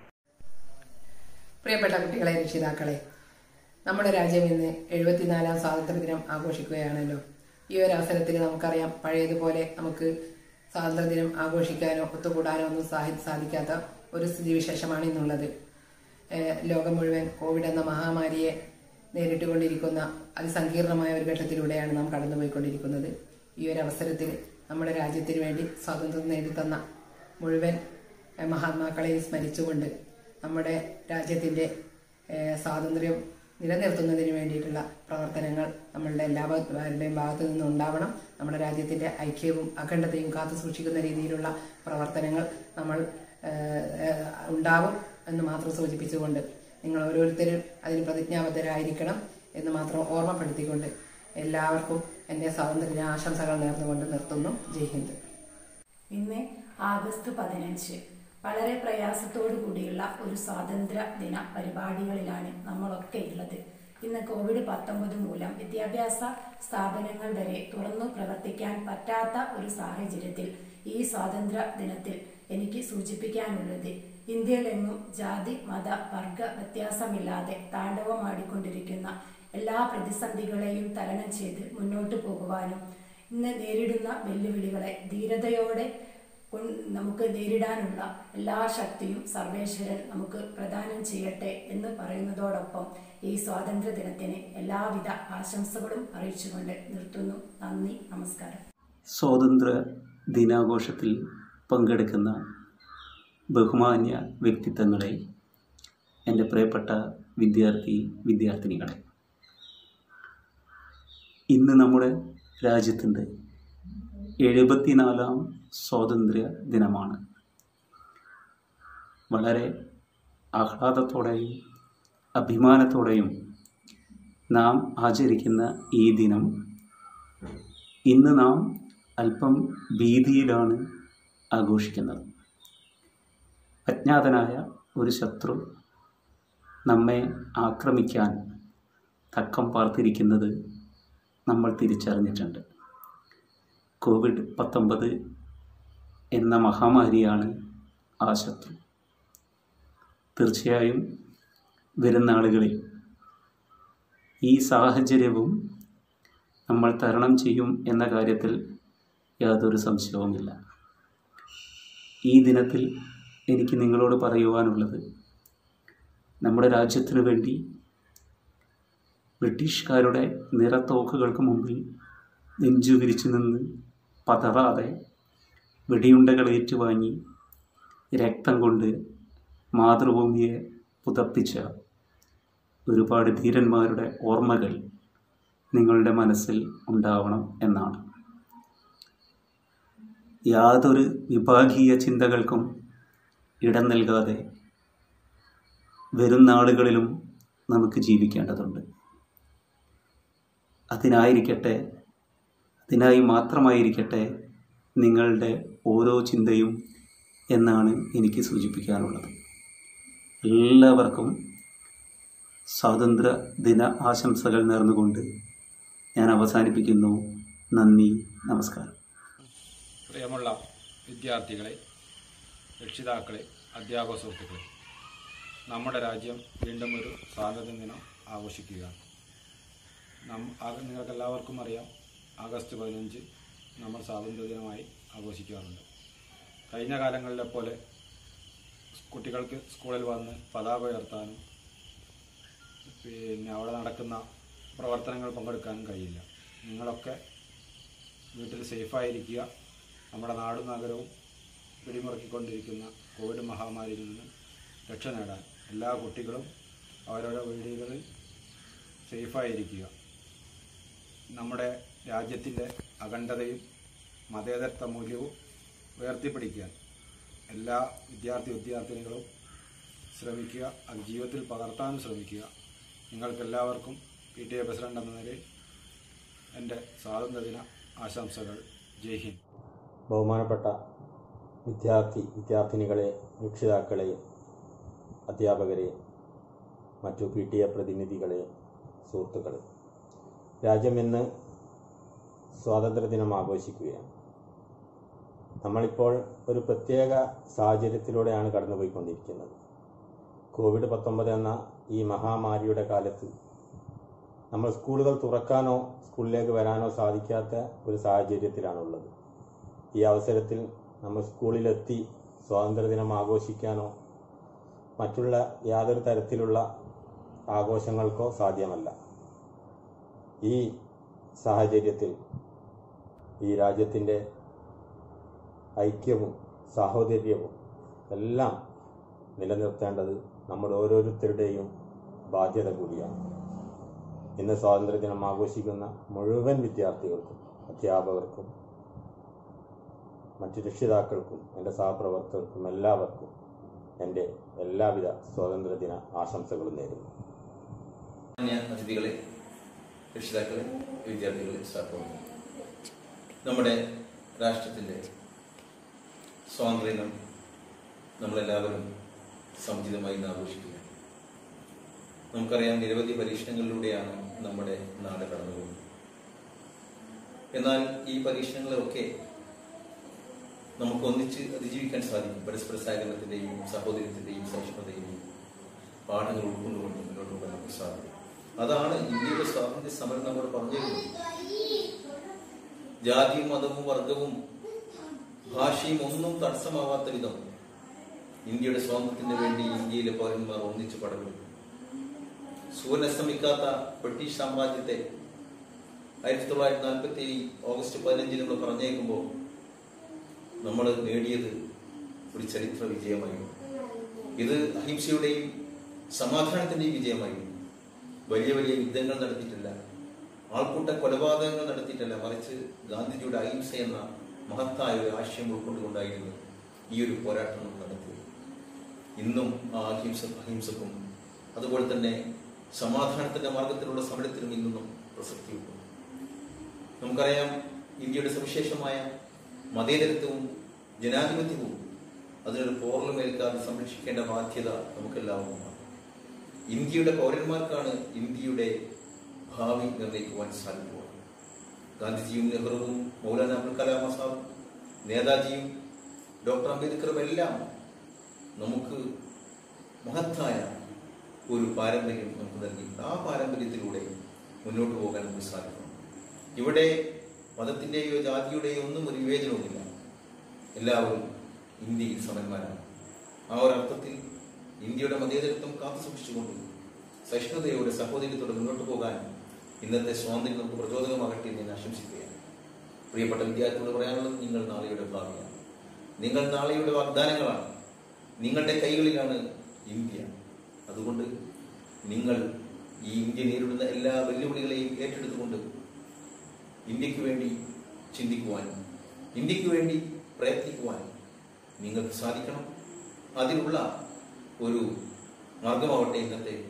പ്രിയപ്പെട്ട കുട്ടികളെ രക്ഷിതാക്കളെ നമ്മുടെ രാജ്യം ഇന്ന് എഴുപത്തിനാലാം സ്വാതന്ത്ര്യ ദിനം ആഘോഷിക്കുകയാണല്ലോ ഈ ഒരു അവസരത്തിൽ നമുക്കറിയാം പഴയതുപോലെ നമുക്ക് സ്വാതന്ത്ര്യദിനം ആഘോഷിക്കാനോ ഒത്തുകൂടാനോ ഒന്നും സാധി- സാധിക്കാത്ത ഒരു സ്ഥിതിവിശേഷമാണ് ഇന്നുള്ളത് ഏഹ് ലോകം മുഴുവൻ കോവിഡ് എന്ന മഹാമാരിയെ നേരിട്ടുകൊണ്ടിരിക്കുന്ന അതിസങ്കീർണമായ ഒരു ഘട്ടത്തിലൂടെയാണ് നാം കടന്നുപോയിക്കൊണ്ടിരിക്കുന്നത് ഈ ഒരു അവസരത്തിൽ നമ്മുടെ രാജ്യത്തിന് വേണ്ടി സ്വാതന്ത്ര്യം നേടിത്തന്ന മുഴുവൻ ഏഹ് മഹാത്മാക്കളെയും സ്മരിച്ചുകൊണ്ട് നമ്മുടെ രാജ്യത്തിന്റെ ഏഹ് സ്വാതന്ത്ര്യം നിലനിർത്തുന്നതിന് വേണ്ടിയിട്ടുള്ള പ്രവർത്തനങ്ങൾ നമ്മളുടെ എല്ലാവരുടെയും ഭാഗത്തു നിന്ന് ഉണ്ടാവണം നമ്മുടെ രാജ്യത്തിന്റെ ഐക്യവും അഖണ്ഡതയും കാത്തു സൂക്ഷിക്കുന്ന രീതിയിലുള്ള പ്രവർത്തനങ്ങൾ നമ്മൾ ഏഹ്, ഏഹ്, ഉണ്ടാവും എന്ന് മാത്രം സൂചിപ്പിച്ചുകൊണ്ട് നിങ്ങൾ ഓരോരുത്തരും അതിന് പ്രതിജ്ഞാബദ്ധരായിരിക്കണം എന്ന് മാത്രം ഓർമ്മപ്പെടുത്തിക്കൊണ്ട് എല്ലാവർക്കും എൻ്റെ സ്വാതന്ത്ര്യ ആശംസകൾ നേർന്നുകൊണ്ട് നിർത്തുന്നു ജയ് ഹിന്ദ് ഇന്ന് ആഗസ്റ്റ് പതിനഞ്ച് വളരെ പ്രയാസത്തോടു കൂടിയുള്ള ഒരു സ്വാതന്ത്ര്യ ദിന പരിപാടികളിലാണ് നമ്മളൊക്കെ ഉള്ളത് ഇന്ന് കോവിഡ് പത്തൊമ്പത് മൂലം വിദ്യാഭ്യാസ സ്ഥാപനങ്ങൾ വരെ തുറന്നു പ്രവർത്തിക്കാൻ പറ്റാത്ത ഒരു സാഹചര്യത്തിൽ ഈ സ്വാതന്ത്ര്യ ദിനത്തിൽ എനിക്ക് സൂചിപ്പിക്കാനുള്ളത് ഇന്ത്യയിലെങ്ങും ജാതി മത വർഗ വ്യത്യാസമില്ലാതെ താണ്ഡവമാടിക്കൊണ്ടിരിക്കുന്ന എല്ലാ പ്രതിസന്ധികളെയും തരണം ചെയ്ത് മുന്നോട്ട് പോകുവാനും ഇന്ന് നേരിടുന്ന വെല്ലുവിളികളെ ധീരതയോടെ കൊൺ- നമുക്ക് നേരിടാനുള്ള എല്ലാ ശക്തിയും സർവേശ്വരൻ നമുക്ക് പ്രദാനം ചെയ്യട്ടെ എന്ന് പറയുന്നതോടൊപ്പം ഈ സ്വാതന്ത്ര്യ ദിനത്തിന് എല്ലാവിധ ആശംസകളും അറിയിച്ചുകൊണ്ട് നിർത്തുന്നു നന്ദി നമസ്കാരം സ്വാതന്ത്ര്യ ദിനാഘോഷത്തിൽ പങ്കെടുക്കുന്ന ബഹുമാന്യ വ്യക്തിത്വങ്ങളെ എൻ്റെ പ്രിയപ്പെട്ട വിദ്യാർത്ഥി വിദ്യാർത്ഥിനികളെ ഇന്ന് നമ്മുടെ രാജ്യത്തിൻ്റെ എഴുപത്തിനാലാം സ്വാതന്ത്ര്യ ദിനമാണ് വളരെ ആഹ്ലാദത്തോടെയും അഭിമാനത്തോടെയും നാം ആചരിക്കുന്ന ഈ ദിനം ഇന്ന് നാം അല്പം ഭീതിയിലാണ് ആഘോഷിക്കുന്നത് അജ്ഞാതനായ ഒരു ശത്രു നമ്മെ ആക്രമിക്കാൻ തക്കം പാർത്തിരിക്കുന്നത് നമ്മൾ തിരിച്ചറിഞ്ഞിട്ടുണ്ട് കോവിഡ് പത്തൊമ്പത് എന്ന മഹാമാരിയാണ് ആ ശത്രു തീർച്ചയായും വരുന്ന ആളുകളിൽ ഈ സാഹചര്യവും നമ്മൾ തരണം ചെയ്യും എന്ന കാര്യത്തിൽ യാതൊരു സംശയവുമില്ല ഈ ദിനത്തിൽ എനിക്ക് നിങ്ങളോട് പറയുവാനുള്ളത് നമ്മുടെ രാജ്യത്തിനു വേണ്ടി ബ്രിട്ടീഷുകാരുടെ നിറത്തോക്കുകൾക്ക് മുമ്പിൽ നെഞ്ചു വിരിച്ചു നിന്ന് പതറാതെ വെടിയുണ്ടകൾ ഏറ്റുവാങ്ങി രക്തം കൊണ്ട് മാതൃഭൂമിയെ പുതപ്പിച്ച ഒരുപാട് ധീരന്മാരുടെ ഓർമ്മകൾ നിങ്ങളുടെ മനസ്സിൽ ഉണ്ടാവണം എന്നാണ് യാതൊരു വിഭാഗീയ ചിന്തകൾക്കും ഇടം നൽകാതെ വരും നാളുകളിലും നമുക്ക് ജീവിക്കേണ്ടതുണ്ട് അതിനായിരിക്കട്ടെ അതിനായി മാത്രമായിരിക്കട്ടെ നിങ്ങളുടെ ഓരോ ചിന്തയും എന്നാണ് എനിക്ക് സൂചിപ്പിക്കാനുള്ളത് എല്ലാവർക്കും സ്വാതന്ത്ര്യ ദിന ആശംസകൾ നേർന്നുകൊണ്ട് ഞാൻ അവസാനിപ്പിക്കുന്നു നന്ദി നമസ്കാരം പ്രിയമുള്ള വിദ്യാർത്ഥികളെ രക്ഷിതാക്കളെ അധ്യാപക സുഹൃത്തുക്കളെ നമ്മുടെ രാജ്യം വീണ്ടും ഒരു സ്വാതന്ത്ര്യ ദിനം ആഘോഷിക്കുകയാണ് നം ആ- നിങ്ങൾക്കെല്ലാവർക്കും അറിയാം ആഗസ്റ്റ് പതിനഞ്ച് നമ്മൾ സ്വാതന്ത്ര്യ ദിനമായി ആഘോഷിക്കാറുണ്ട് കഴിഞ്ഞ കാലങ്ങളിലെ പോലെ കുട്ടികൾക്ക് സ്കൂളിൽ വന്ന് പതാക ഉയർത്താനും പിന്നെ അവിടെ നടക്കുന്ന പ്രവർത്തനങ്ങൾ പങ്കെടുക്കാനും കഴിയില്ല നിങ്ങളൊക്കെ വീട്ടിൽ സേഫായിരിക്കുക നമ്മുടെ നാടും നഗരവും പിടിമുറുക്കിക്കൊണ്ടിരിക്കുന്ന കോവിഡ് മഹാമാരിയിൽ നിന്ന് രക്ഷ നേടാൻ എല്ലാ കുട്ടികളും അവരവരുടെ വീടുകളിൽ സേഫായിരിക്കുക നമ്മുടെ രാജ്യത്തിൻ്റെ അഖണ്ഡതയും മതേതരത്വ മൂല്യവും ഉയർത്തിപ്പിടിക്കാൻ എല്ലാ വിദ്യാർത്ഥി വിദ്യാർത്ഥിനികളും ശ്രമിക്കുക അത് ജീവിതത്തിൽ പകർത്താനും ശ്രമിക്കുക നിങ്ങൾക്കെല്ലാവർക്കും പി ടി എ പ്രസിഡന്റ് എന്ന നിലയിൽ എൻ്റെ സ്വാതന്ത്ര്യദിന ആശംസകൾ ജയ് ഹിന്ദ് ബഹുമാനപ്പെട്ട വിദ്യാർത്ഥി വിദ്യാർത്ഥിനികളെ രക്ഷിതാക്കളെ അധ്യാപകരെ മറ്റു പി ടി എ പ്രതിനിധികളെ സുഹൃത്തുക്കളെ രാജ്യം ഇന്ന് സ്വാതന്ത്ര്യദിനം ആഘോഷിക്കുകയാണ് നമ്മളിപ്പോൾ ഒരു പ്രത്യേക സാഹചര്യത്തിലൂടെയാണ് കടന്നുപോയിക്കൊണ്ടിരിക്കുന്നത് കോവിഡ് പത്തൊമ്പത് എന്ന ഈ മഹാമാരിയുടെ കാലത്ത് നമ്മൾ സ്കൂളുകൾ തുറക്കാനോ സ്കൂളിലേക്ക് വരാനോ സാധിക്കാത്ത ഒരു സാഹചര്യത്തിലാണുള്ളത് ഈ അവസരത്തിൽ നമ്മൾ സ്കൂളിലെത്തി സ്വാതന്ത്ര്യദിനം ആഘോഷിക്കാനോ മറ്റുള്ള യാതൊരു തരത്തിലുള്ള ആഘോഷങ്ങൾക്കോ സാധ്യമല്ല ഈ സാഹചര്യത്തിൽ ഈ രാജ്യത്തിൻ്റെ ഐക്യവും സാഹോദര്യവും എല്ലാം നിലനിർത്തേണ്ടത് നമ്മുടെ ഓരോരുത്തരുടെയും ബാധ്യത കൂടിയാണ് ഇന്ന് സ്വാതന്ത്ര്യദിനം ആഘോഷിക്കുന്ന മുഴുവൻ വിദ്യാർത്ഥികൾക്കും അധ്യാപകർക്കും മറ്റു രക്ഷിതാക്കൾക്കും എൻ്റെ സഹപ്രവർത്തകർക്കും എല്ലാവർക്കും എൻ്റെ എല്ലാവിധ സ്വാതന്ത്ര്യദിന ആശംസകളും നേരുന്നു മാന്യ അതിഥികളെ രക്ഷിതാക്കളെ വിദ്യാർത്ഥികളെ സഹപ്രവർത്തകർ നമ്മുടെ രാഷ്ട്രത്തിൻ്റെ സ്വാതന്ത്ര്യം നമ്മളെല്ലാവരും സമുചിതമായി ഇന്ന് ആഘോഷിക്കുക നമുക്കറിയാം നിരവധി പരീക്ഷണങ്ങളിലൂടെയാണ് നമ്മുടെ നാട് കടന്നുപോകുന്നത് എന്നാൽ ഈ പരീക്ഷണങ്ങളൊക്കെ നമുക്ക് ഒന്നിച്ച് അതിജീവിക്കാൻ സാധിക്കും പരസ്പര സഹകരണത്തിന്റെയും സഹോദര്യത്തിന്റെയും സഹിഷ്ണുതയും പാഠങ്ങൾ ഉൾക്കൊണ്ടുകൊണ്ട് മുന്നോട്ട് പോകാൻ നമുക്ക് സാധിക്കും അതാണ് ഇന്ത്യയുടെ സ്വാതന്ത്ര്യ സമരം നമ്മോട് പറഞ്ഞിരുന്നത് ജാതിയും മതവും വർഗവും ഭാഷയും ഒന്നും തടസ്സമാവാത്ത വിധം ഇന്ത്യയുടെ സ്വാതന്ത്ര്യത്തിന് വേണ്ടി ഇന്ത്യയിലെ പൗരന്മാർ ഒന്നിച്ച് പടപെടും സൂര്യനസ്തമിക്കാത്ത ബ്രിട്ടീഷ് സാമ്രാജ്യത്തെ ആയിരത്തി തൊള്ളായിരത്തി നാൽപ്പത്തി ഓഗസ്റ്റ് പതിനഞ്ചിന് നമ്മൾ പറഞ്ഞേക്കുമ്പോൾ നമ്മൾ നേടിയത് ഒരു ചരിത്ര വിജയമായിരുന്നു ഇത് അഹിംസയുടെയും സമാധാനത്തിന്റെയും വിജയമായിരുന്നു വലിയ വലിയ യുദ്ധങ്ങൾ നടത്തിയിട്ടില്ല ആൾക്കൂട്ട കൊലപാതകങ്ങൾ നടത്തിയിട്ടല്ല മറിച്ച് ഗാന്ധിജിയുടെ അഹിംസ എന്ന മഹത്തായ ഒരു ആശയം ഉൾക്കൊണ്ടുകൊണ്ടായിരുന്നു ഈ ഒരു പോരാട്ടം നമ്മൾ നടത്തിയത് ഇന്നും ആ അഹിംസ അഹിംസക്കും അതുപോലെ തന്നെ സമാധാനത്തിന്റെ മാർഗത്തിലുള്ള സമരത്തിനും ഇന്നും പ്രസക്തിയുണ്ട് നമുക്കറിയാം ഇന്ത്യയുടെ സവിശേഷമായ മതേതരത്വവും ജനാധിപത്യവും അതിനൊരു പോർലമേൽക്കാതെ സംരക്ഷിക്കേണ്ട ബാധ്യത നമുക്കെല്ലാവർക്കുമാണ് ഇന്ത്യയുടെ പൗരന്മാർക്കാണ് ഇന്ത്യയുടെ ഭാവി നിർണ്ണയിക്കുവാൻ സാധിക്കുക ഗാന്ധിജിയും നെഹ്റുവും മൗലാന അബുൽ കലാം ആസാദും നേതാജിയും ഡോക്ടർ അംബേദ്കറും എല്ലാം നമുക്ക് മഹത്തായ ഒരു പാരമ്പര്യം നമുക്ക് നൽകി ആ പാരമ്പര്യത്തിലൂടെ മുന്നോട്ട് പോകാൻ നമുക്ക് സാധിക്കണം ഇവിടെ മതത്തിന്റെയോ ജാതിയുടെയോ ഒന്നും ഒരു വിവേചനവുമില്ല എല്ലാവരും ഇന്ത്യയിൽ സമന്മാരാണ് ആ ഒരു അർത്ഥത്തിൽ ഇന്ത്യയുടെ മതേതരത്വം കാത്തു സൂക്ഷിച്ചുകൊണ്ട് സഹിഷ്ണുതയോടെ സഹോദര്യത്തോടെ മുന്നോട്ട് പോകാൻ ഇന്നത്തെ സ്വാതന്ത്ര്യം നമുക്ക് പ്രചോദകമാകട്ടെ എന്ന് ഞാൻ ആശംസിക്കുകയാണ് പ്രിയപ്പെട്ട വിദ്യാർത്ഥികളോട് പറയാനുള്ളത് നിങ്ങൾ നാളെയുടെ ഭാവിയാണ് നിങ്ങൾ നാളെയുടെ വാഗ്ദാനങ്ങളാണ് നിങ്ങളുടെ കൈകളിലാണ് ഇന്ത്യ അതുകൊണ്ട് നിങ്ങൾ ഈ ഇന്ത്യ നേരിടുന്ന എല്ലാ വെല്ലുവിളികളെയും ഏറ്റെടുത്തുകൊണ്ട് ഇന്ത്യക്ക് വേണ്ടി ചിന്തിക്കുവാൻ ഇന്ത്യക്ക് വേണ്ടി പ്രയത്നിക്കുവാൻ നിങ്ങൾക്ക് സാധിക്കണം അതിനുള്ള ഒരു മാർഗമാവട്ടെ ഇന്നത്തെ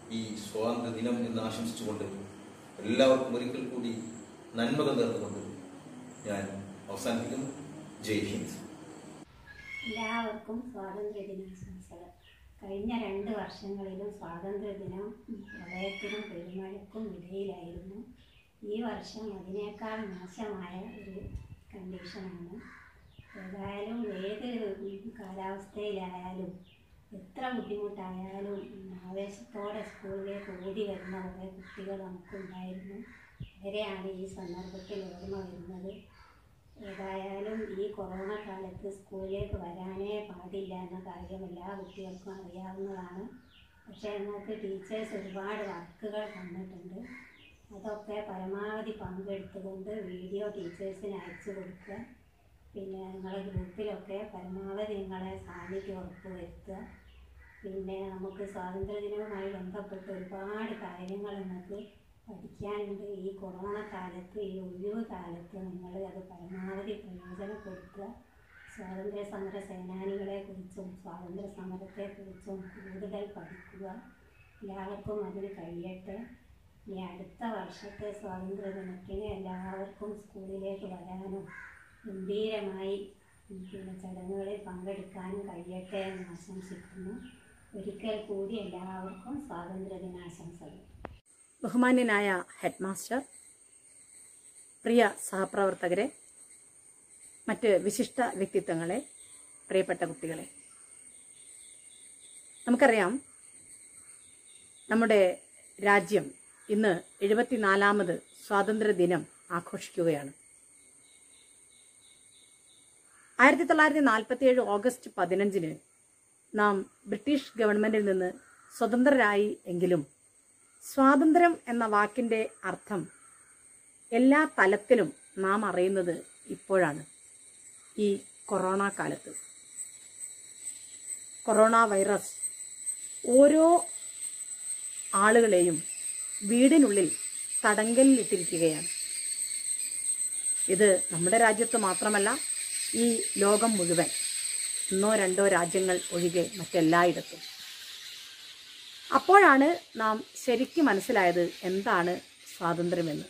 ഈ സ്വാതന്ത്ര്യ ദിനം എന്ന് ആശംസിച്ചുകൊണ്ട് എല്ലാവർക്കും ഒരിക്കൽ കൂടി നന്മകൾ നേർന്നുകൊണ്ട് ഞാൻ അവസാനിപ്പിക്കുന്നു ജയ് ഹിന്ദ് എല്ലാവർക്കും സ്വാതന്ത്ര്യ ദിനാശംസകൾ കഴിഞ്ഞ രണ്ട് വർഷങ്ങളിലും സ്വാതന്ത്ര്യ ദിനം പ്രളയത്തിനും പെരുമഴയ്ക്കും ഇടയിലായിരുന്നു ഈ വർഷം അതിനേക്കാൾ മോശമായ ഒരു കണ്ടീഷനാണ് ഏതായാലും ഏത് കാലാവസ്ഥയിലായാലും എത്ര ബുദ്ധിമുട്ടായാലും ആവേശത്തോടെ സ്കൂളിലേക്ക് ഓടി വരുന്ന കുറേ കുട്ടികൾ നമുക്കുണ്ടായിരുന്നു അവരെയാണ് ഈ സന്ദർഭത്തിൽ ഓർമ്മ വരുന്നത് ഏതായാലും ഈ കൊറോണ കാലത്ത് സ്കൂളിലേക്ക് വരാനേ പാടില്ല എന്ന കാര്യം എല്ലാ കുട്ടികൾക്കും അറിയാവുന്നതാണ് പക്ഷേ നമുക്ക് ടീച്ചേഴ്സ് ഒരുപാട് വർക്കുകൾ തന്നിട്ടുണ്ട് അതൊക്കെ പരമാവധി പങ്കെടുത്തുകൊണ്ട് വീഡിയോ ടീച്ചേഴ്സിന് അയച്ചു കൊടുക്കുക പിന്നെ നിങ്ങളെ ഗ്രൂപ്പിലൊക്കെ പരമാവധി നിങ്ങളെ സാന്നിധ്യം ഉറപ്പുവരുത്തുക പിന്നെ നമുക്ക് സ്വാതന്ത്ര്യദിനവുമായി ബന്ധപ്പെട്ട് ഒരുപാട് കാര്യങ്ങൾ നിങ്ങൾക്ക് പഠിക്കാനുണ്ട് ഈ കൊറോണ കാലത്ത് ഈ ഒഴിവ് കാലത്ത് നിങ്ങൾ അത് പരമാവധി പ്രയോജനപ്പെടുത്തുക സ്വാതന്ത്ര്യ സമര സേനാനികളെക്കുറിച്ചും സ്വാതന്ത്ര്യ സമരത്തെക്കുറിച്ചും കൂടുതൽ പഠിക്കുക എല്ലാവർക്കും അതിന് കഴിയട്ടെ ഇനി അടുത്ത വർഷത്തെ സ്വാതന്ത്ര്യ ദിനത്തിന് എല്ലാവർക്കും സ്കൂളിലേക്ക് വരാനും ഗംഭീരമായി പിന്നെ ചടങ്ങുകളിൽ പങ്കെടുക്കാനും കഴിയട്ടെ എന്ന് ആശംസിക്കുന്നു ഒരിക്കൽ കൂടി എല്ലാവർക്കും സ്വാതന്ത്ര്യ ദിനാശംസകൾ ബഹുമാന്യനായ ഹെഡ് മാസ്റ്റർ പ്രിയ സഹപ്രവർത്തകരെ മറ്റ് വിശിഷ്ട വ്യക്തിത്വങ്ങളെ പ്രിയപ്പെട്ട കുട്ടികളെ നമുക്കറിയാം നമ്മുടെ രാജ്യം ഇന്ന് എഴുപത്തിനാലാമത് സ്വാതന്ത്ര്യ ദിനം ആഘോഷിക്കുകയാണ് ആയിരത്തി തൊള്ളായിരത്തി നാൽപ്പത്തിയേഴ് ഓഗസ്റ്റ് പതിനഞ്ചിന് നാം ബ്രിട്ടീഷ് ഗവൺമെന്റിൽ നിന്ന് സ്വതന്ത്രരായി എങ്കിലും സ്വാതന്ത്ര്യം എന്ന വാക്കിൻ്റെ അർത്ഥം എല്ലാ തലത്തിലും നാം അറിയുന്നത് ഇപ്പോഴാണ് ഈ കൊറോണ കാലത്ത് കൊറോണ വൈറസ് ഓരോ ആളുകളെയും വീടിനുള്ളിൽ തടങ്കലിലിട്ടിരിക്കുകയാണ് ഇത് നമ്മുടെ രാജ്യത്ത് മാത്രമല്ല ഈ ലോകം മുഴുവൻ ഒന്നോ രണ്ടോ രാജ്യങ്ങൾ ഒഴികെ മറ്റെല്ലായിടത്തും അപ്പോഴാണ് നാം ശരിക്കും മനസ്സിലായത് എന്താണ് സ്വാതന്ത്ര്യമെന്ന്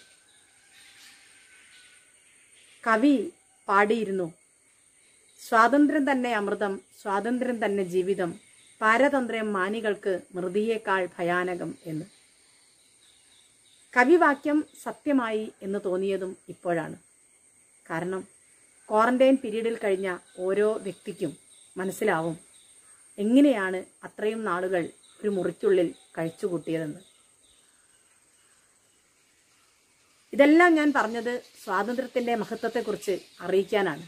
കവി പാടിയിരുന്നു സ്വാതന്ത്ര്യം തന്നെ അമൃതം സ്വാതന്ത്ര്യം തന്നെ ജീവിതം പാരതന്ത്ര്യം മാനികൾക്ക് മൃതിയേക്കാൾ ഭയാനകം എന്ന് കവിവാക്യം സത്യമായി എന്ന് തോന്നിയതും ഇപ്പോഴാണ് കാരണം ക്വാറന്റൈൻ പീരീഡിൽ കഴിഞ്ഞ ഓരോ വ്യക്തിക്കും മനസ്സിലാവും എങ്ങനെയാണ് അത്രയും നാളുകൾ ഒരു മുറിക്കുള്ളിൽ കഴിച്ചുകൂട്ടിയതെന്ന് ഇതെല്ലാം ഞാൻ പറഞ്ഞത് സ്വാതന്ത്ര്യത്തിന്റെ മഹത്വത്തെക്കുറിച്ച് അറിയിക്കാനാണ്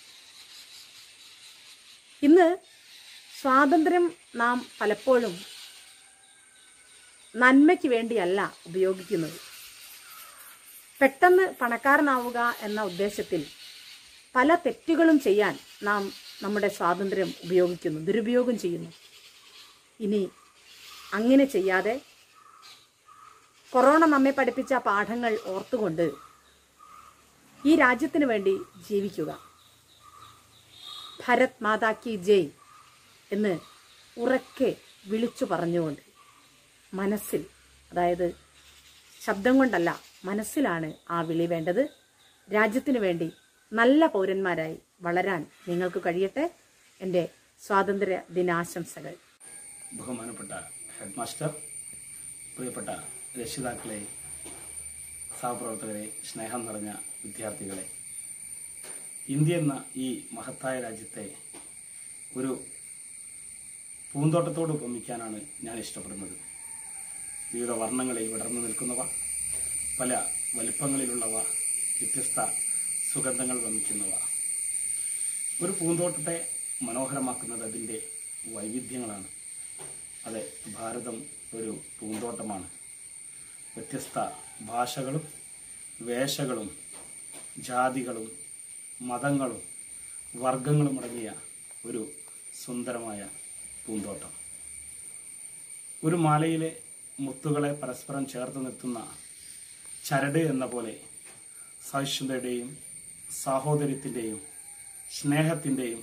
ഇന്ന് സ്വാതന്ത്ര്യം നാം പലപ്പോഴും നന്മയ്ക്ക് വേണ്ടിയല്ല ഉപയോഗിക്കുന്നത് പെട്ടെന്ന് പണക്കാരനാവുക എന്ന ഉദ്ദേശത്തിൽ പല തെറ്റുകളും ചെയ്യാൻ നാം നമ്മുടെ സ്വാതന്ത്ര്യം ഉപയോഗിക്കുന്നു ദുരുപയോഗം ചെയ്യുന്നു ഇനി അങ്ങനെ ചെയ്യാതെ കൊറോണ നമ്മെ പഠിപ്പിച്ച പാഠങ്ങൾ ഓർത്തുകൊണ്ട് ഈ രാജ്യത്തിന് വേണ്ടി ജീവിക്കുക ഭരത് മാതാ കി ജയ് എന്ന് ഉറക്കെ വിളിച്ചു പറഞ്ഞുകൊണ്ട് മനസ്സിൽ അതായത് ശബ്ദം കൊണ്ടല്ല മനസ്സിലാണ് ആ വിളി വേണ്ടത് രാജ്യത്തിന് വേണ്ടി നല്ല പൗരന്മാരായി വളരാൻ നിങ്ങൾക്ക് കഴിയട്ടെ എൻ്റെ സ്വാതന്ത്ര്യ ദിനാശംസകൾ ബഹുമാനപ്പെട്ട ഹെഡ് മാസ്റ്റർ പ്രിയപ്പെട്ട രക്ഷിതാക്കളെ സഹപ്രവർത്തകരെ സ്നേഹം നിറഞ്ഞ വിദ്യാർത്ഥികളെ ഇന്ത്യ എന്ന ഈ മഹത്തായ രാജ്യത്തെ ഒരു പൂന്തോട്ടത്തോട് ഉപമിക്കാനാണ് ഞാൻ ഇഷ്ടപ്പെടുന്നത് വിവിധ വർണ്ണങ്ങളിൽ വിടർന്നു നിൽക്കുന്നവ പല വലിപ്പങ്ങളിലുള്ളവ വ്യത്യസ്ത സുഗന്ധങ്ങൾ വമിക്കുന്നവ ഒരു പൂന്തോട്ടത്തെ മനോഹരമാക്കുന്നത് അതിൻ്റെ വൈവിധ്യങ്ങളാണ് അതെ ഭാരതം ഒരു പൂന്തോട്ടമാണ് വ്യത്യസ്ത ഭാഷകളും വേഷകളും ജാതികളും മതങ്ങളും വർഗങ്ങളും അടങ്ങിയ ഒരു സുന്ദരമായ പൂന്തോട്ടം ഒരു മാലയിലെ മുത്തുകളെ പരസ്പരം ചേർത്ത് നിർത്തുന്ന ചരട് എന്ന പോലെ സഹിഷ്ണുതയുടെയും സാഹോദര്യത്തിൻ്റെയും സ്നേഹത്തിൻ്റെയും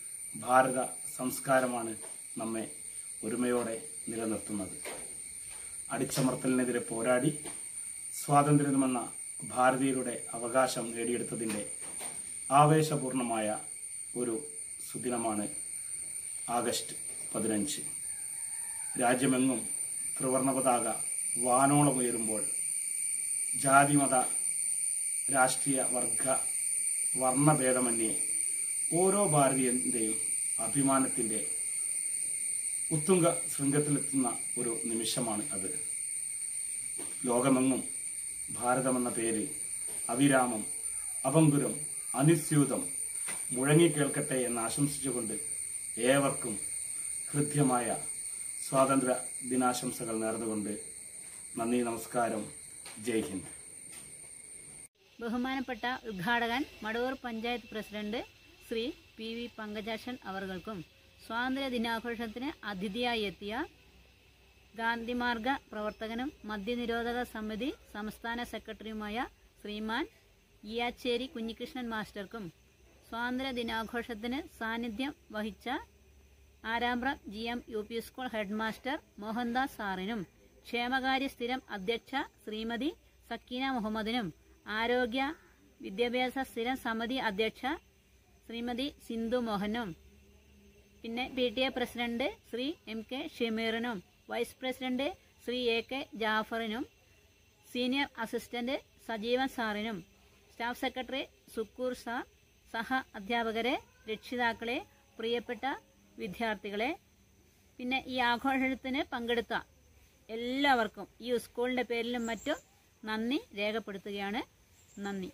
ഭാരത സംസ്കാരമാണ് നമ്മെ ഒരുമയോടെ നിലനിർത്തുന്നത് അടിച്ചമർത്തലിനെതിരെ പോരാടി സ്വാതന്ത്ര്യമെന്ന ഭാരതീയരുടെ അവകാശം നേടിയെടുത്തതിൻ്റെ ആവേശപൂർണമായ ഒരു സുദിനമാണ് ആഗസ്റ്റ് പതിനഞ്ച് രാജ്യമെങ്ങും ത്രിവർണ പതാക വാനോളമുയരുമ്പോൾ ജാതിമത രാഷ്ട്രീയ വർഗ വർണ്ണഭേദമന്യേ ഓരോ ഭാരതീയന്റെയും അഭിമാനത്തിന്റെ ഉത്തുംഗ ശൃംഗത്തിലെത്തുന്ന ഒരു നിമിഷമാണ് അത് ലോകമെങ്ങും ഭാരതമെന്ന പേര് അവിരാമം അപങ്കുരം അനുസ്യൂതം മുഴങ്ങിക്കേൾക്കട്ടെ എന്ന് ആശംസിച്ചുകൊണ്ട് ഏവർക്കും ഹൃദ്യമായ സ്വാതന്ത്ര്യ ദിനാശംസകൾ നേർന്നുകൊണ്ട് നന്ദി നമസ്കാരം ജയ് ഹിന്ദ് ബഹുമാനപ്പെട്ട ഉദ്ഘാടകൻ Madavoor panchayat president Shri P V Pankajakshan അവർകൾക്കും സ്വാതന്ത്ര്യ ദിനാഘോഷത്തിന് അതിഥിയായി എത്തിയ ഗാന്ധിമാർഗ പ്രവർത്തകനും മദ്യനിരോധക സമിതി സംസ്ഥാന സെക്രട്ടറിയുമായ ശ്രീമാൻ ഇയാച്ചേരി കുഞ്ഞികൃഷ്ണൻ മാസ്റ്റർക്കും സ്വാതന്ത്ര്യ ദിനാഘോഷത്തിന് സാന്നിധ്യം വഹിച്ച Arambra G M U P school head master Mohandas സാറിനും ക്ഷേമകാര്യ സ്ഥിരം അധ്യക്ഷ ശ്രീമതി സക്കീന മുഹമ്മദിനും ആരോഗ്യ വിദ്യാഭ്യാസ സ്ഥിരം സമിതി അധ്യക്ഷ ശ്രീമതി സിന്ധു മോഹനും പിന്നെ P T A president Shri M K ഷമീറിനും vice president Shri A K ജാഫറിനും സീനിയർ അസിസ്റ്റന്റ് സജീവൻ സാറിനും സ്റ്റാഫ് സെക്രട്ടറി സുക്കൂർ സാർ സഹ അധ്യാപകരെ രക്ഷിതാക്കളെ പ്രിയപ്പെട്ട വിദ്യാർത്ഥികളെ പിന്നെ ഈ ആഘോഷത്തിന് പങ്കെടുത്ത എല്ലാവർക്കും ഈ സ്കൂളിൻ്റെ പേരിലും മറ്റും നന്ദി രേഖപ്പെടുത്തുകയാണ് നന്ദി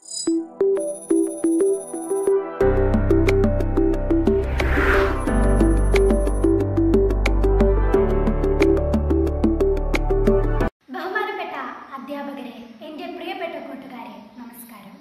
ബഹുമാനപ്പെട്ട അധ്യാപകരെ എൻ്റെ പ്രിയപ്പെട്ട കൂട്ടുകാരെ നമസ്കാരം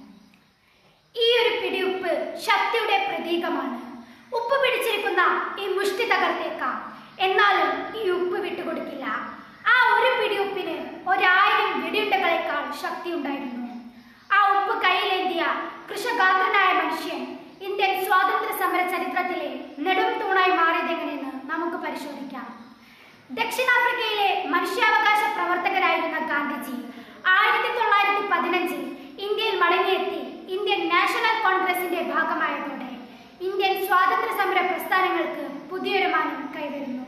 ഈ ഒരു പിടി ഉപ്പ് ശക്തിയുടെ പ്രതീകമാണ് ഉപ്പ് പിടിച്ചിരിക്കുന്ന ഈ മുഷ്ടി തകർത്തേക്കാം എന്നാലും ഈ ഉപ്പ് വിട്ടുകൊടുക്കില്ല ആ ഒരു പിടി ഉപ്പിന് ഒരായിരം വെടിയുണ്ടകളേക്കാൾ ശക്തി ഉണ്ടായിരുന്നു ആ ഉപ്പ് കയ്യിലേന്തിയ കൃഷഗാത്രനായ മനുഷ്യൻ ഇന്ത്യൻ സ്വാതന്ത്ര്യ സമര ചരിത്രത്തിലെ നെടും തൂണായി മാറിയതെങ്ങനെയെന്ന് നമുക്ക് പരിശോധിക്കാം ദക്ഷിണാഫ്രിക്കയിലെ മനുഷ്യാവകാശ പ്രവർത്തകരായിരുന്ന ഗാന്ധിജി ആയിരത്തി തൊള്ളായിരത്തി പതിനഞ്ചിൽ ഇന്ത്യയിൽ മടങ്ങിയെത്തി ഇന്ത്യൻ നാഷണൽ കോൺഗ്രസിന്റെ ഭാഗമായതോടെ ഇന്ത്യൻ സ്വാതന്ത്ര്യ സമര പ്രസ്ഥാനങ്ങൾക്ക് പുതിയൊരു മാനം കൈവരുന്നു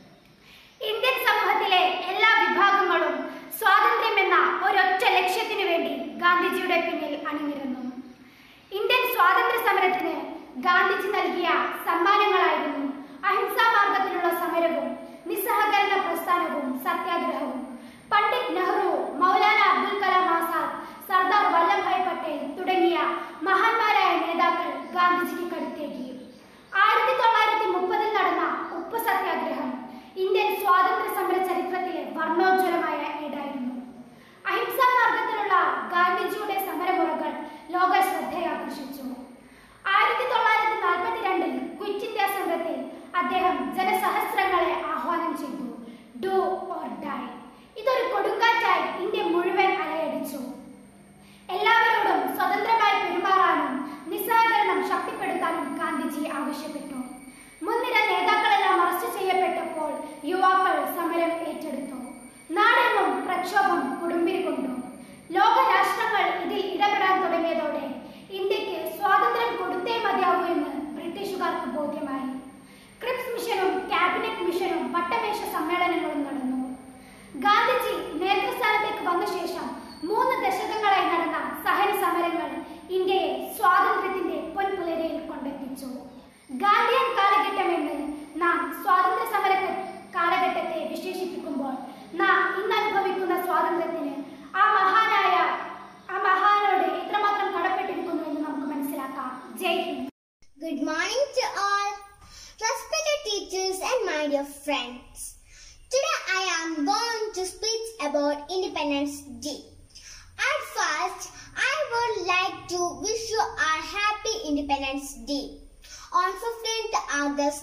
ഇന്ത്യൻ സമൂഹത്തിലെ എല്ലാ വിഭാഗങ്ങളും സ്വാതന്ത്ര്യം എന്ന ഒരൊറ്റ ലക്ഷ്യത്തിനു വേണ്ടി ഗാന്ധിജിയുടെ പിന്നിൽ അണിനിരുന്നു ഇന്ത്യൻ സ്വാതന്ത്ര്യ സമരത്തിന് ഗാന്ധിജി നൽകിയ സമ്മാനങ്ങളായിരുന്നു അഹിംസാ മാർഗത്തിലുള്ള സമരവും നിസ്സഹകരണ പ്രസ്ഥാനവും സത്യാഗ്രഹവും പണ്ഡിറ്റ് നെഹ്റു മൗലാന അബ്ദുൽ കലാം ആസാദ് സർദാർ വല്ലഭായ് പട്ടേൽ തുടങ്ങിയ മഹാന്മാരായ നേതാക്കൾ ഗാന്ധിജിക്ക് കരുത്തേകി ആയിരത്തി തൊള്ളായിരത്തി മുപ്പതിൽ നടന്ന ഉപ്പ് സത്യാഗ്രഹം ഇന്ത്യൻ സ്വാതന്ത്ര്യ സമര ചരിത്രത്തിലെ വർണ്ണോജ്വലമായ ഏടായിരുന്നു അഹിംസാ മാർഗത്തിലുള്ള ഗാന്ധിജിയുടെ സമരമുറകൾ ലോക ശ്രദ്ധയാകർഷിച്ചു ആയിരത്തി തൊള്ളായിരത്തി നാൽപ്പത്തി രണ്ടിൽ ക്വിറ്റ് ഇന്ത്യ സമരത്തിൽ അദ്ദേഹം ജനസഹസ്രങ്ങളെ ആഹ്വാനം ചെയ്തു ഡു ഓർ ഡൈ ഇതൊരു കൊടുങ്കാറ്റായി ഇന്ത്യ മുഴുവൻ അലയടിച്ചു എല്ലാവരോടും സ്വതന്ത്രമായി പെരുമാറാനും നിസ്സഹകരണം ശക്തിപ്പെടുത്താനും ഗാന്ധിജി ആവശ്യപ്പെട്ടു മുൻനിര നേതാക്കളെല്ലാം അറസ്റ്റ് ചെയ്യപ്പെട്ടപ്പോൾ യുവാക്കൾ സമരം ഏറ്റെടുത്തു നാടെങ്ങും പ്രക്ഷോഭം കുടുംബിരി കൊണ്ടു ലോക രാഷ്ട്രങ്ങൾ ഇതിൽ ഇടപെടാൻ തുടങ്ങിയതോടെ ഇന്ത്യക്ക് സ്വാതന്ത്ര്യം കൊടുത്തേ മതിയാവൂ എന്ന് ബ്രിട്ടീഷുകാർക്ക് ബോധ്യമായി ക്രിപ്സ് മിഷനും ക്യാബിനറ്റ് മിഷനും വട്ടമേശ സമ്മേളനങ്ങളും നടന്നു ഗാന്ധിജി നേതൃസ്ഥാനത്തേക്ക് വന്ന ശേഷം മൂന്ന് ദശകങ്ങളായി നടന്ന സഹന സമരങ്ങൾ ഇന്ത്യയെ സ്വാതന്ത്ര്യത്തിന്റെ പൊൻപുലരയിൽ കൊണ്ടെത്തിച്ചു ഗാന്ധിയൻ കാലഘട്ടം എന്ന് നാം സ്വാതന്ത്ര്യ സമര കാലഘട്ടത്തെ വിശേഷിപ്പിക്കുമ്പോൾ നാം ഇന്ന് അനുഭവിക്കുന്ന സ്വാതന്ത്ര്യത്തിന് ആ മഹാനായ ആ മഹാനോട് എത്രമാത്രം കടപ്പെട്ടിരിക്കുന്നു എന്ന് നമുക്ക് മനസ്സിലാക്കാം ജയ് Hind Good morning to all, respected teachers and my dear friends. Today I am going to speak about Independence Day. At first, I would like to wish you a happy Independence Day. On 15th August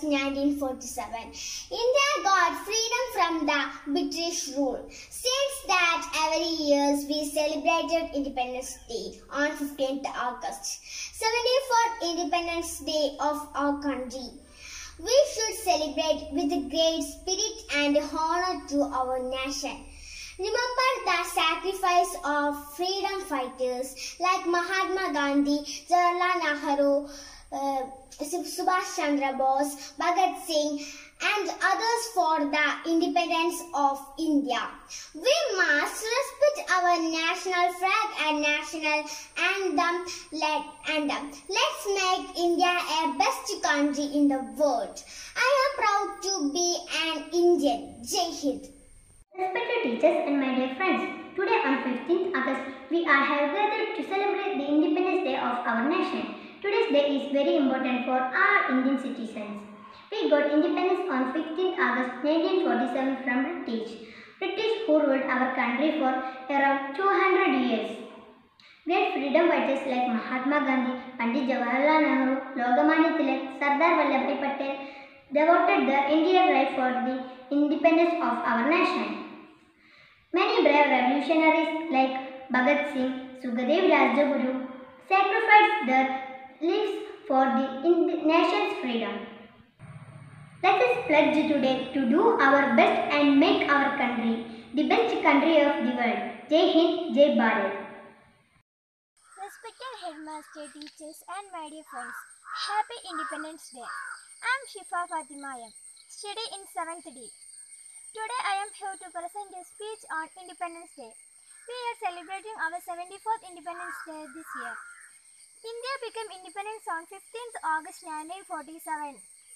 1947, India got freedom from the British rule. Since that, every year we celebrated Independence Day on 15th August, 74th Independence Day of our country. We should celebrate with great spirit and honor to our nation. Remember the sacrifice of freedom fighters like Mahatma Gandhi, Jawaharlal Nehru, uh, Subhash Chandra Bose, Bhagat Singh, and others for the independence of India. We must respect our national flag and national anthem. Let, and um, let's make India a best country in the world. I am proud to be an Indian. Jai Hind. Respected teachers and my dear friends, today on 15th August, we are have gathered to celebrate the Independence Day of our nation. Today's day is very important for our Indian citizens. We got independence on 15th August 1947 from British. British who ruled our country for around 200 years. Great freedom fighters like Mahatma Gandhi, Pandit Jawaharlal Nehru, Logamanya Tilak, Sardar Vallabhbhai Patel devoted the Indian right for the independence of our nation. Many brave revolutionaries like Bhagat Singh, Sukhdev Rajguru sacrificed their lives for the in- nation's freedom. Let us pledge today to do our best and make our country the best country of the world. Jai Hind, Jai Bharat. Respected headmaster, teachers, and my dear friends, Happy Independence Day. I'm Shifa Fatimaya, study in 7th D. Today I am here to present a speech on Independence Day. We are celebrating our 74th Independence Day this year. India became independent on 15th August 1947.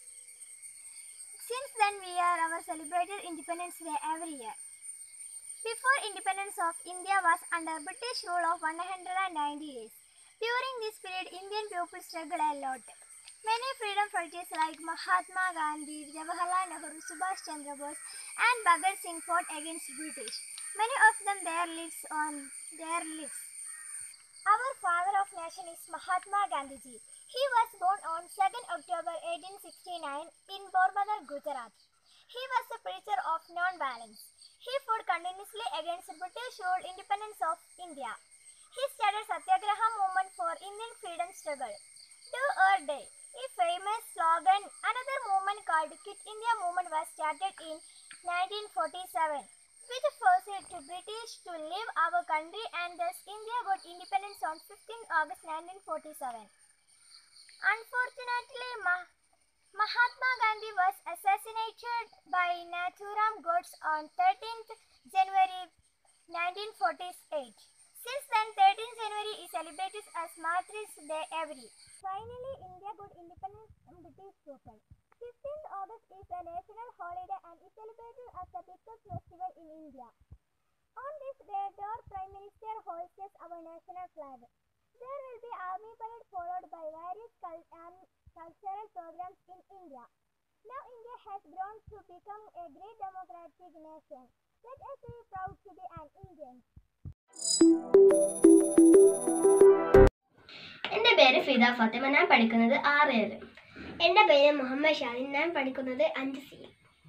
Since then we are our celebrated Independence Day every year. Before independence of India was under British rule of 190 days. During this period, Indian people struggled a lot. Many freedom fighters like Mahatma Gandhi, Jawaharlal Nehru, Subhash Chandra Bose, and Bhagat Singh fought against British. Many of them their lives on their lives. Our father of nation is Mahatma Gandhiji. He was born on 2nd October 1869 in Porbandar, Gujarat. He was a preacher of non-violence. He fought continuously against British rule independence of India. He started Satyagraha movement for Indian freedom struggle. Do or die, a famous slogan. Another movement called Quit India movement was started in 1947, which forced to British to leave our country and thus India got independence on 15 August 1947. Unfortunately, Ma- Mahatma Gandhi was assassinated by Nathuram Godse on 13th January 1948. Since then, 13th January is celebrated as Martyrs' Day every year. Finally, India got independence from British rule. 15th August is a national holiday and is celebrated as the biggest festival in India. On this day, our Prime Minister hoists our national flag. There will be army parade followed by various cul- um, cultural programs in India. Now India has grown to become a great democratic nation. Let us be proud to be an Indian. എൻ്റെ പേര് ഫിദ ഫാത്തിമ ഞാൻ പഠിക്കുന്നത് ആറ് ഏഴ് എൻ്റെ പേര് മുഹമ്മദ് ഷാഹിൻ ഞാൻ പഠിക്കുന്നത് അഞ്ച് സി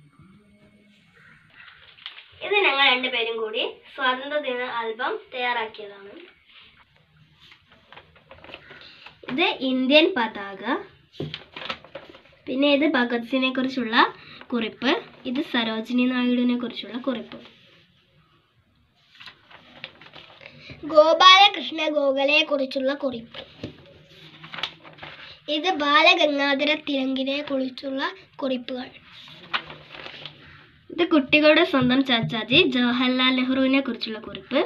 ഇത് ഞങ്ങൾ രണ്ടുപേരും കൂടി സ്വാതന്ത്ര്യദിന ആൽബം തയ്യാറാക്കിയതാണ് ഇത് ഇന്ത്യൻ പതാക പിന്നെ ഇത് ഭഗത് സിംഗിനെ കുറിച്ചുള്ള കുറിപ്പ് ഇത് സരോജിനി നായിഡുവിനെ കുറിച്ചുള്ള കുറിപ്പ് ഗോപാലകൃഷ്ണ ഗോഖലയെ കുറിച്ചുള്ള കുറിപ്പ് ഇത് ബാലഗംഗാധര തിലങ്കിനെ കുറിച്ചുള്ള കുറിപ്പുകൾ ഇത് കുട്ടികളുടെ സ്വന്തം ചാച്ചാജി ജവഹർലാൽ നെഹ്റുവിനെ കുറിച്ചുള്ള കുറിപ്പ്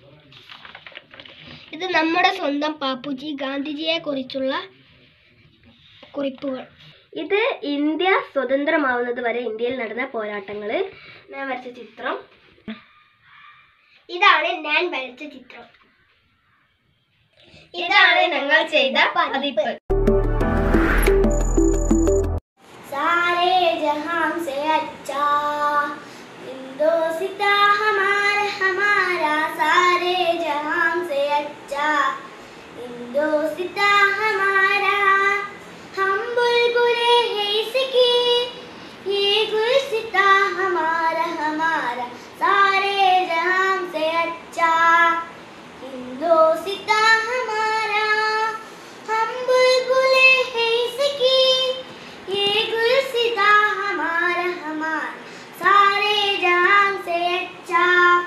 ഇത് നമ്മുടെ സ്വന്തം പാപ്പുജി ഗാന്ധിജിയെ കുറിച്ചുള്ള കുറിപ്പുകൾ ഇത് ഇന്ത്യ സ്വതന്ത്രമാവുന്നത് വരെ ഇന്ത്യയിൽ നടന്ന പോരാട്ടങ്ങൾ ഞാൻ വരച്ച ചിത്രം ഇതാണ് ഞാൻ വരച്ച ചിത്രം ഇതാണ് ഞങ്ങൾ ചെയ്ത പതിപ്പ് सारे जहां से अच्छा हिंदोसिता हमारा हमारा सारे जहां से अच्छा हिंदोसिता हमारा हम बुलबुले हैं इसकी ये गुलसिता हमारा हमारा सारे जहां से अच्छा हिंदोसिता हमारा हम बुलबुले हैं इसकी ये गुलसिता हमारा हमारा सारे जहां से अच्छा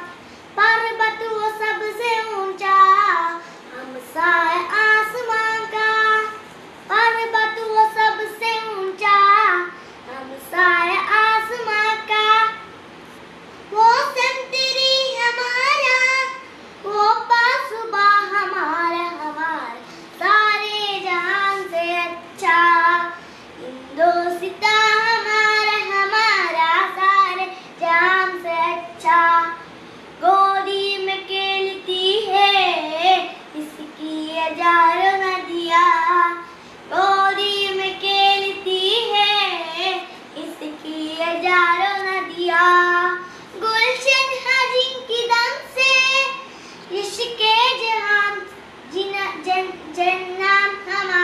जन जन नाम हमारा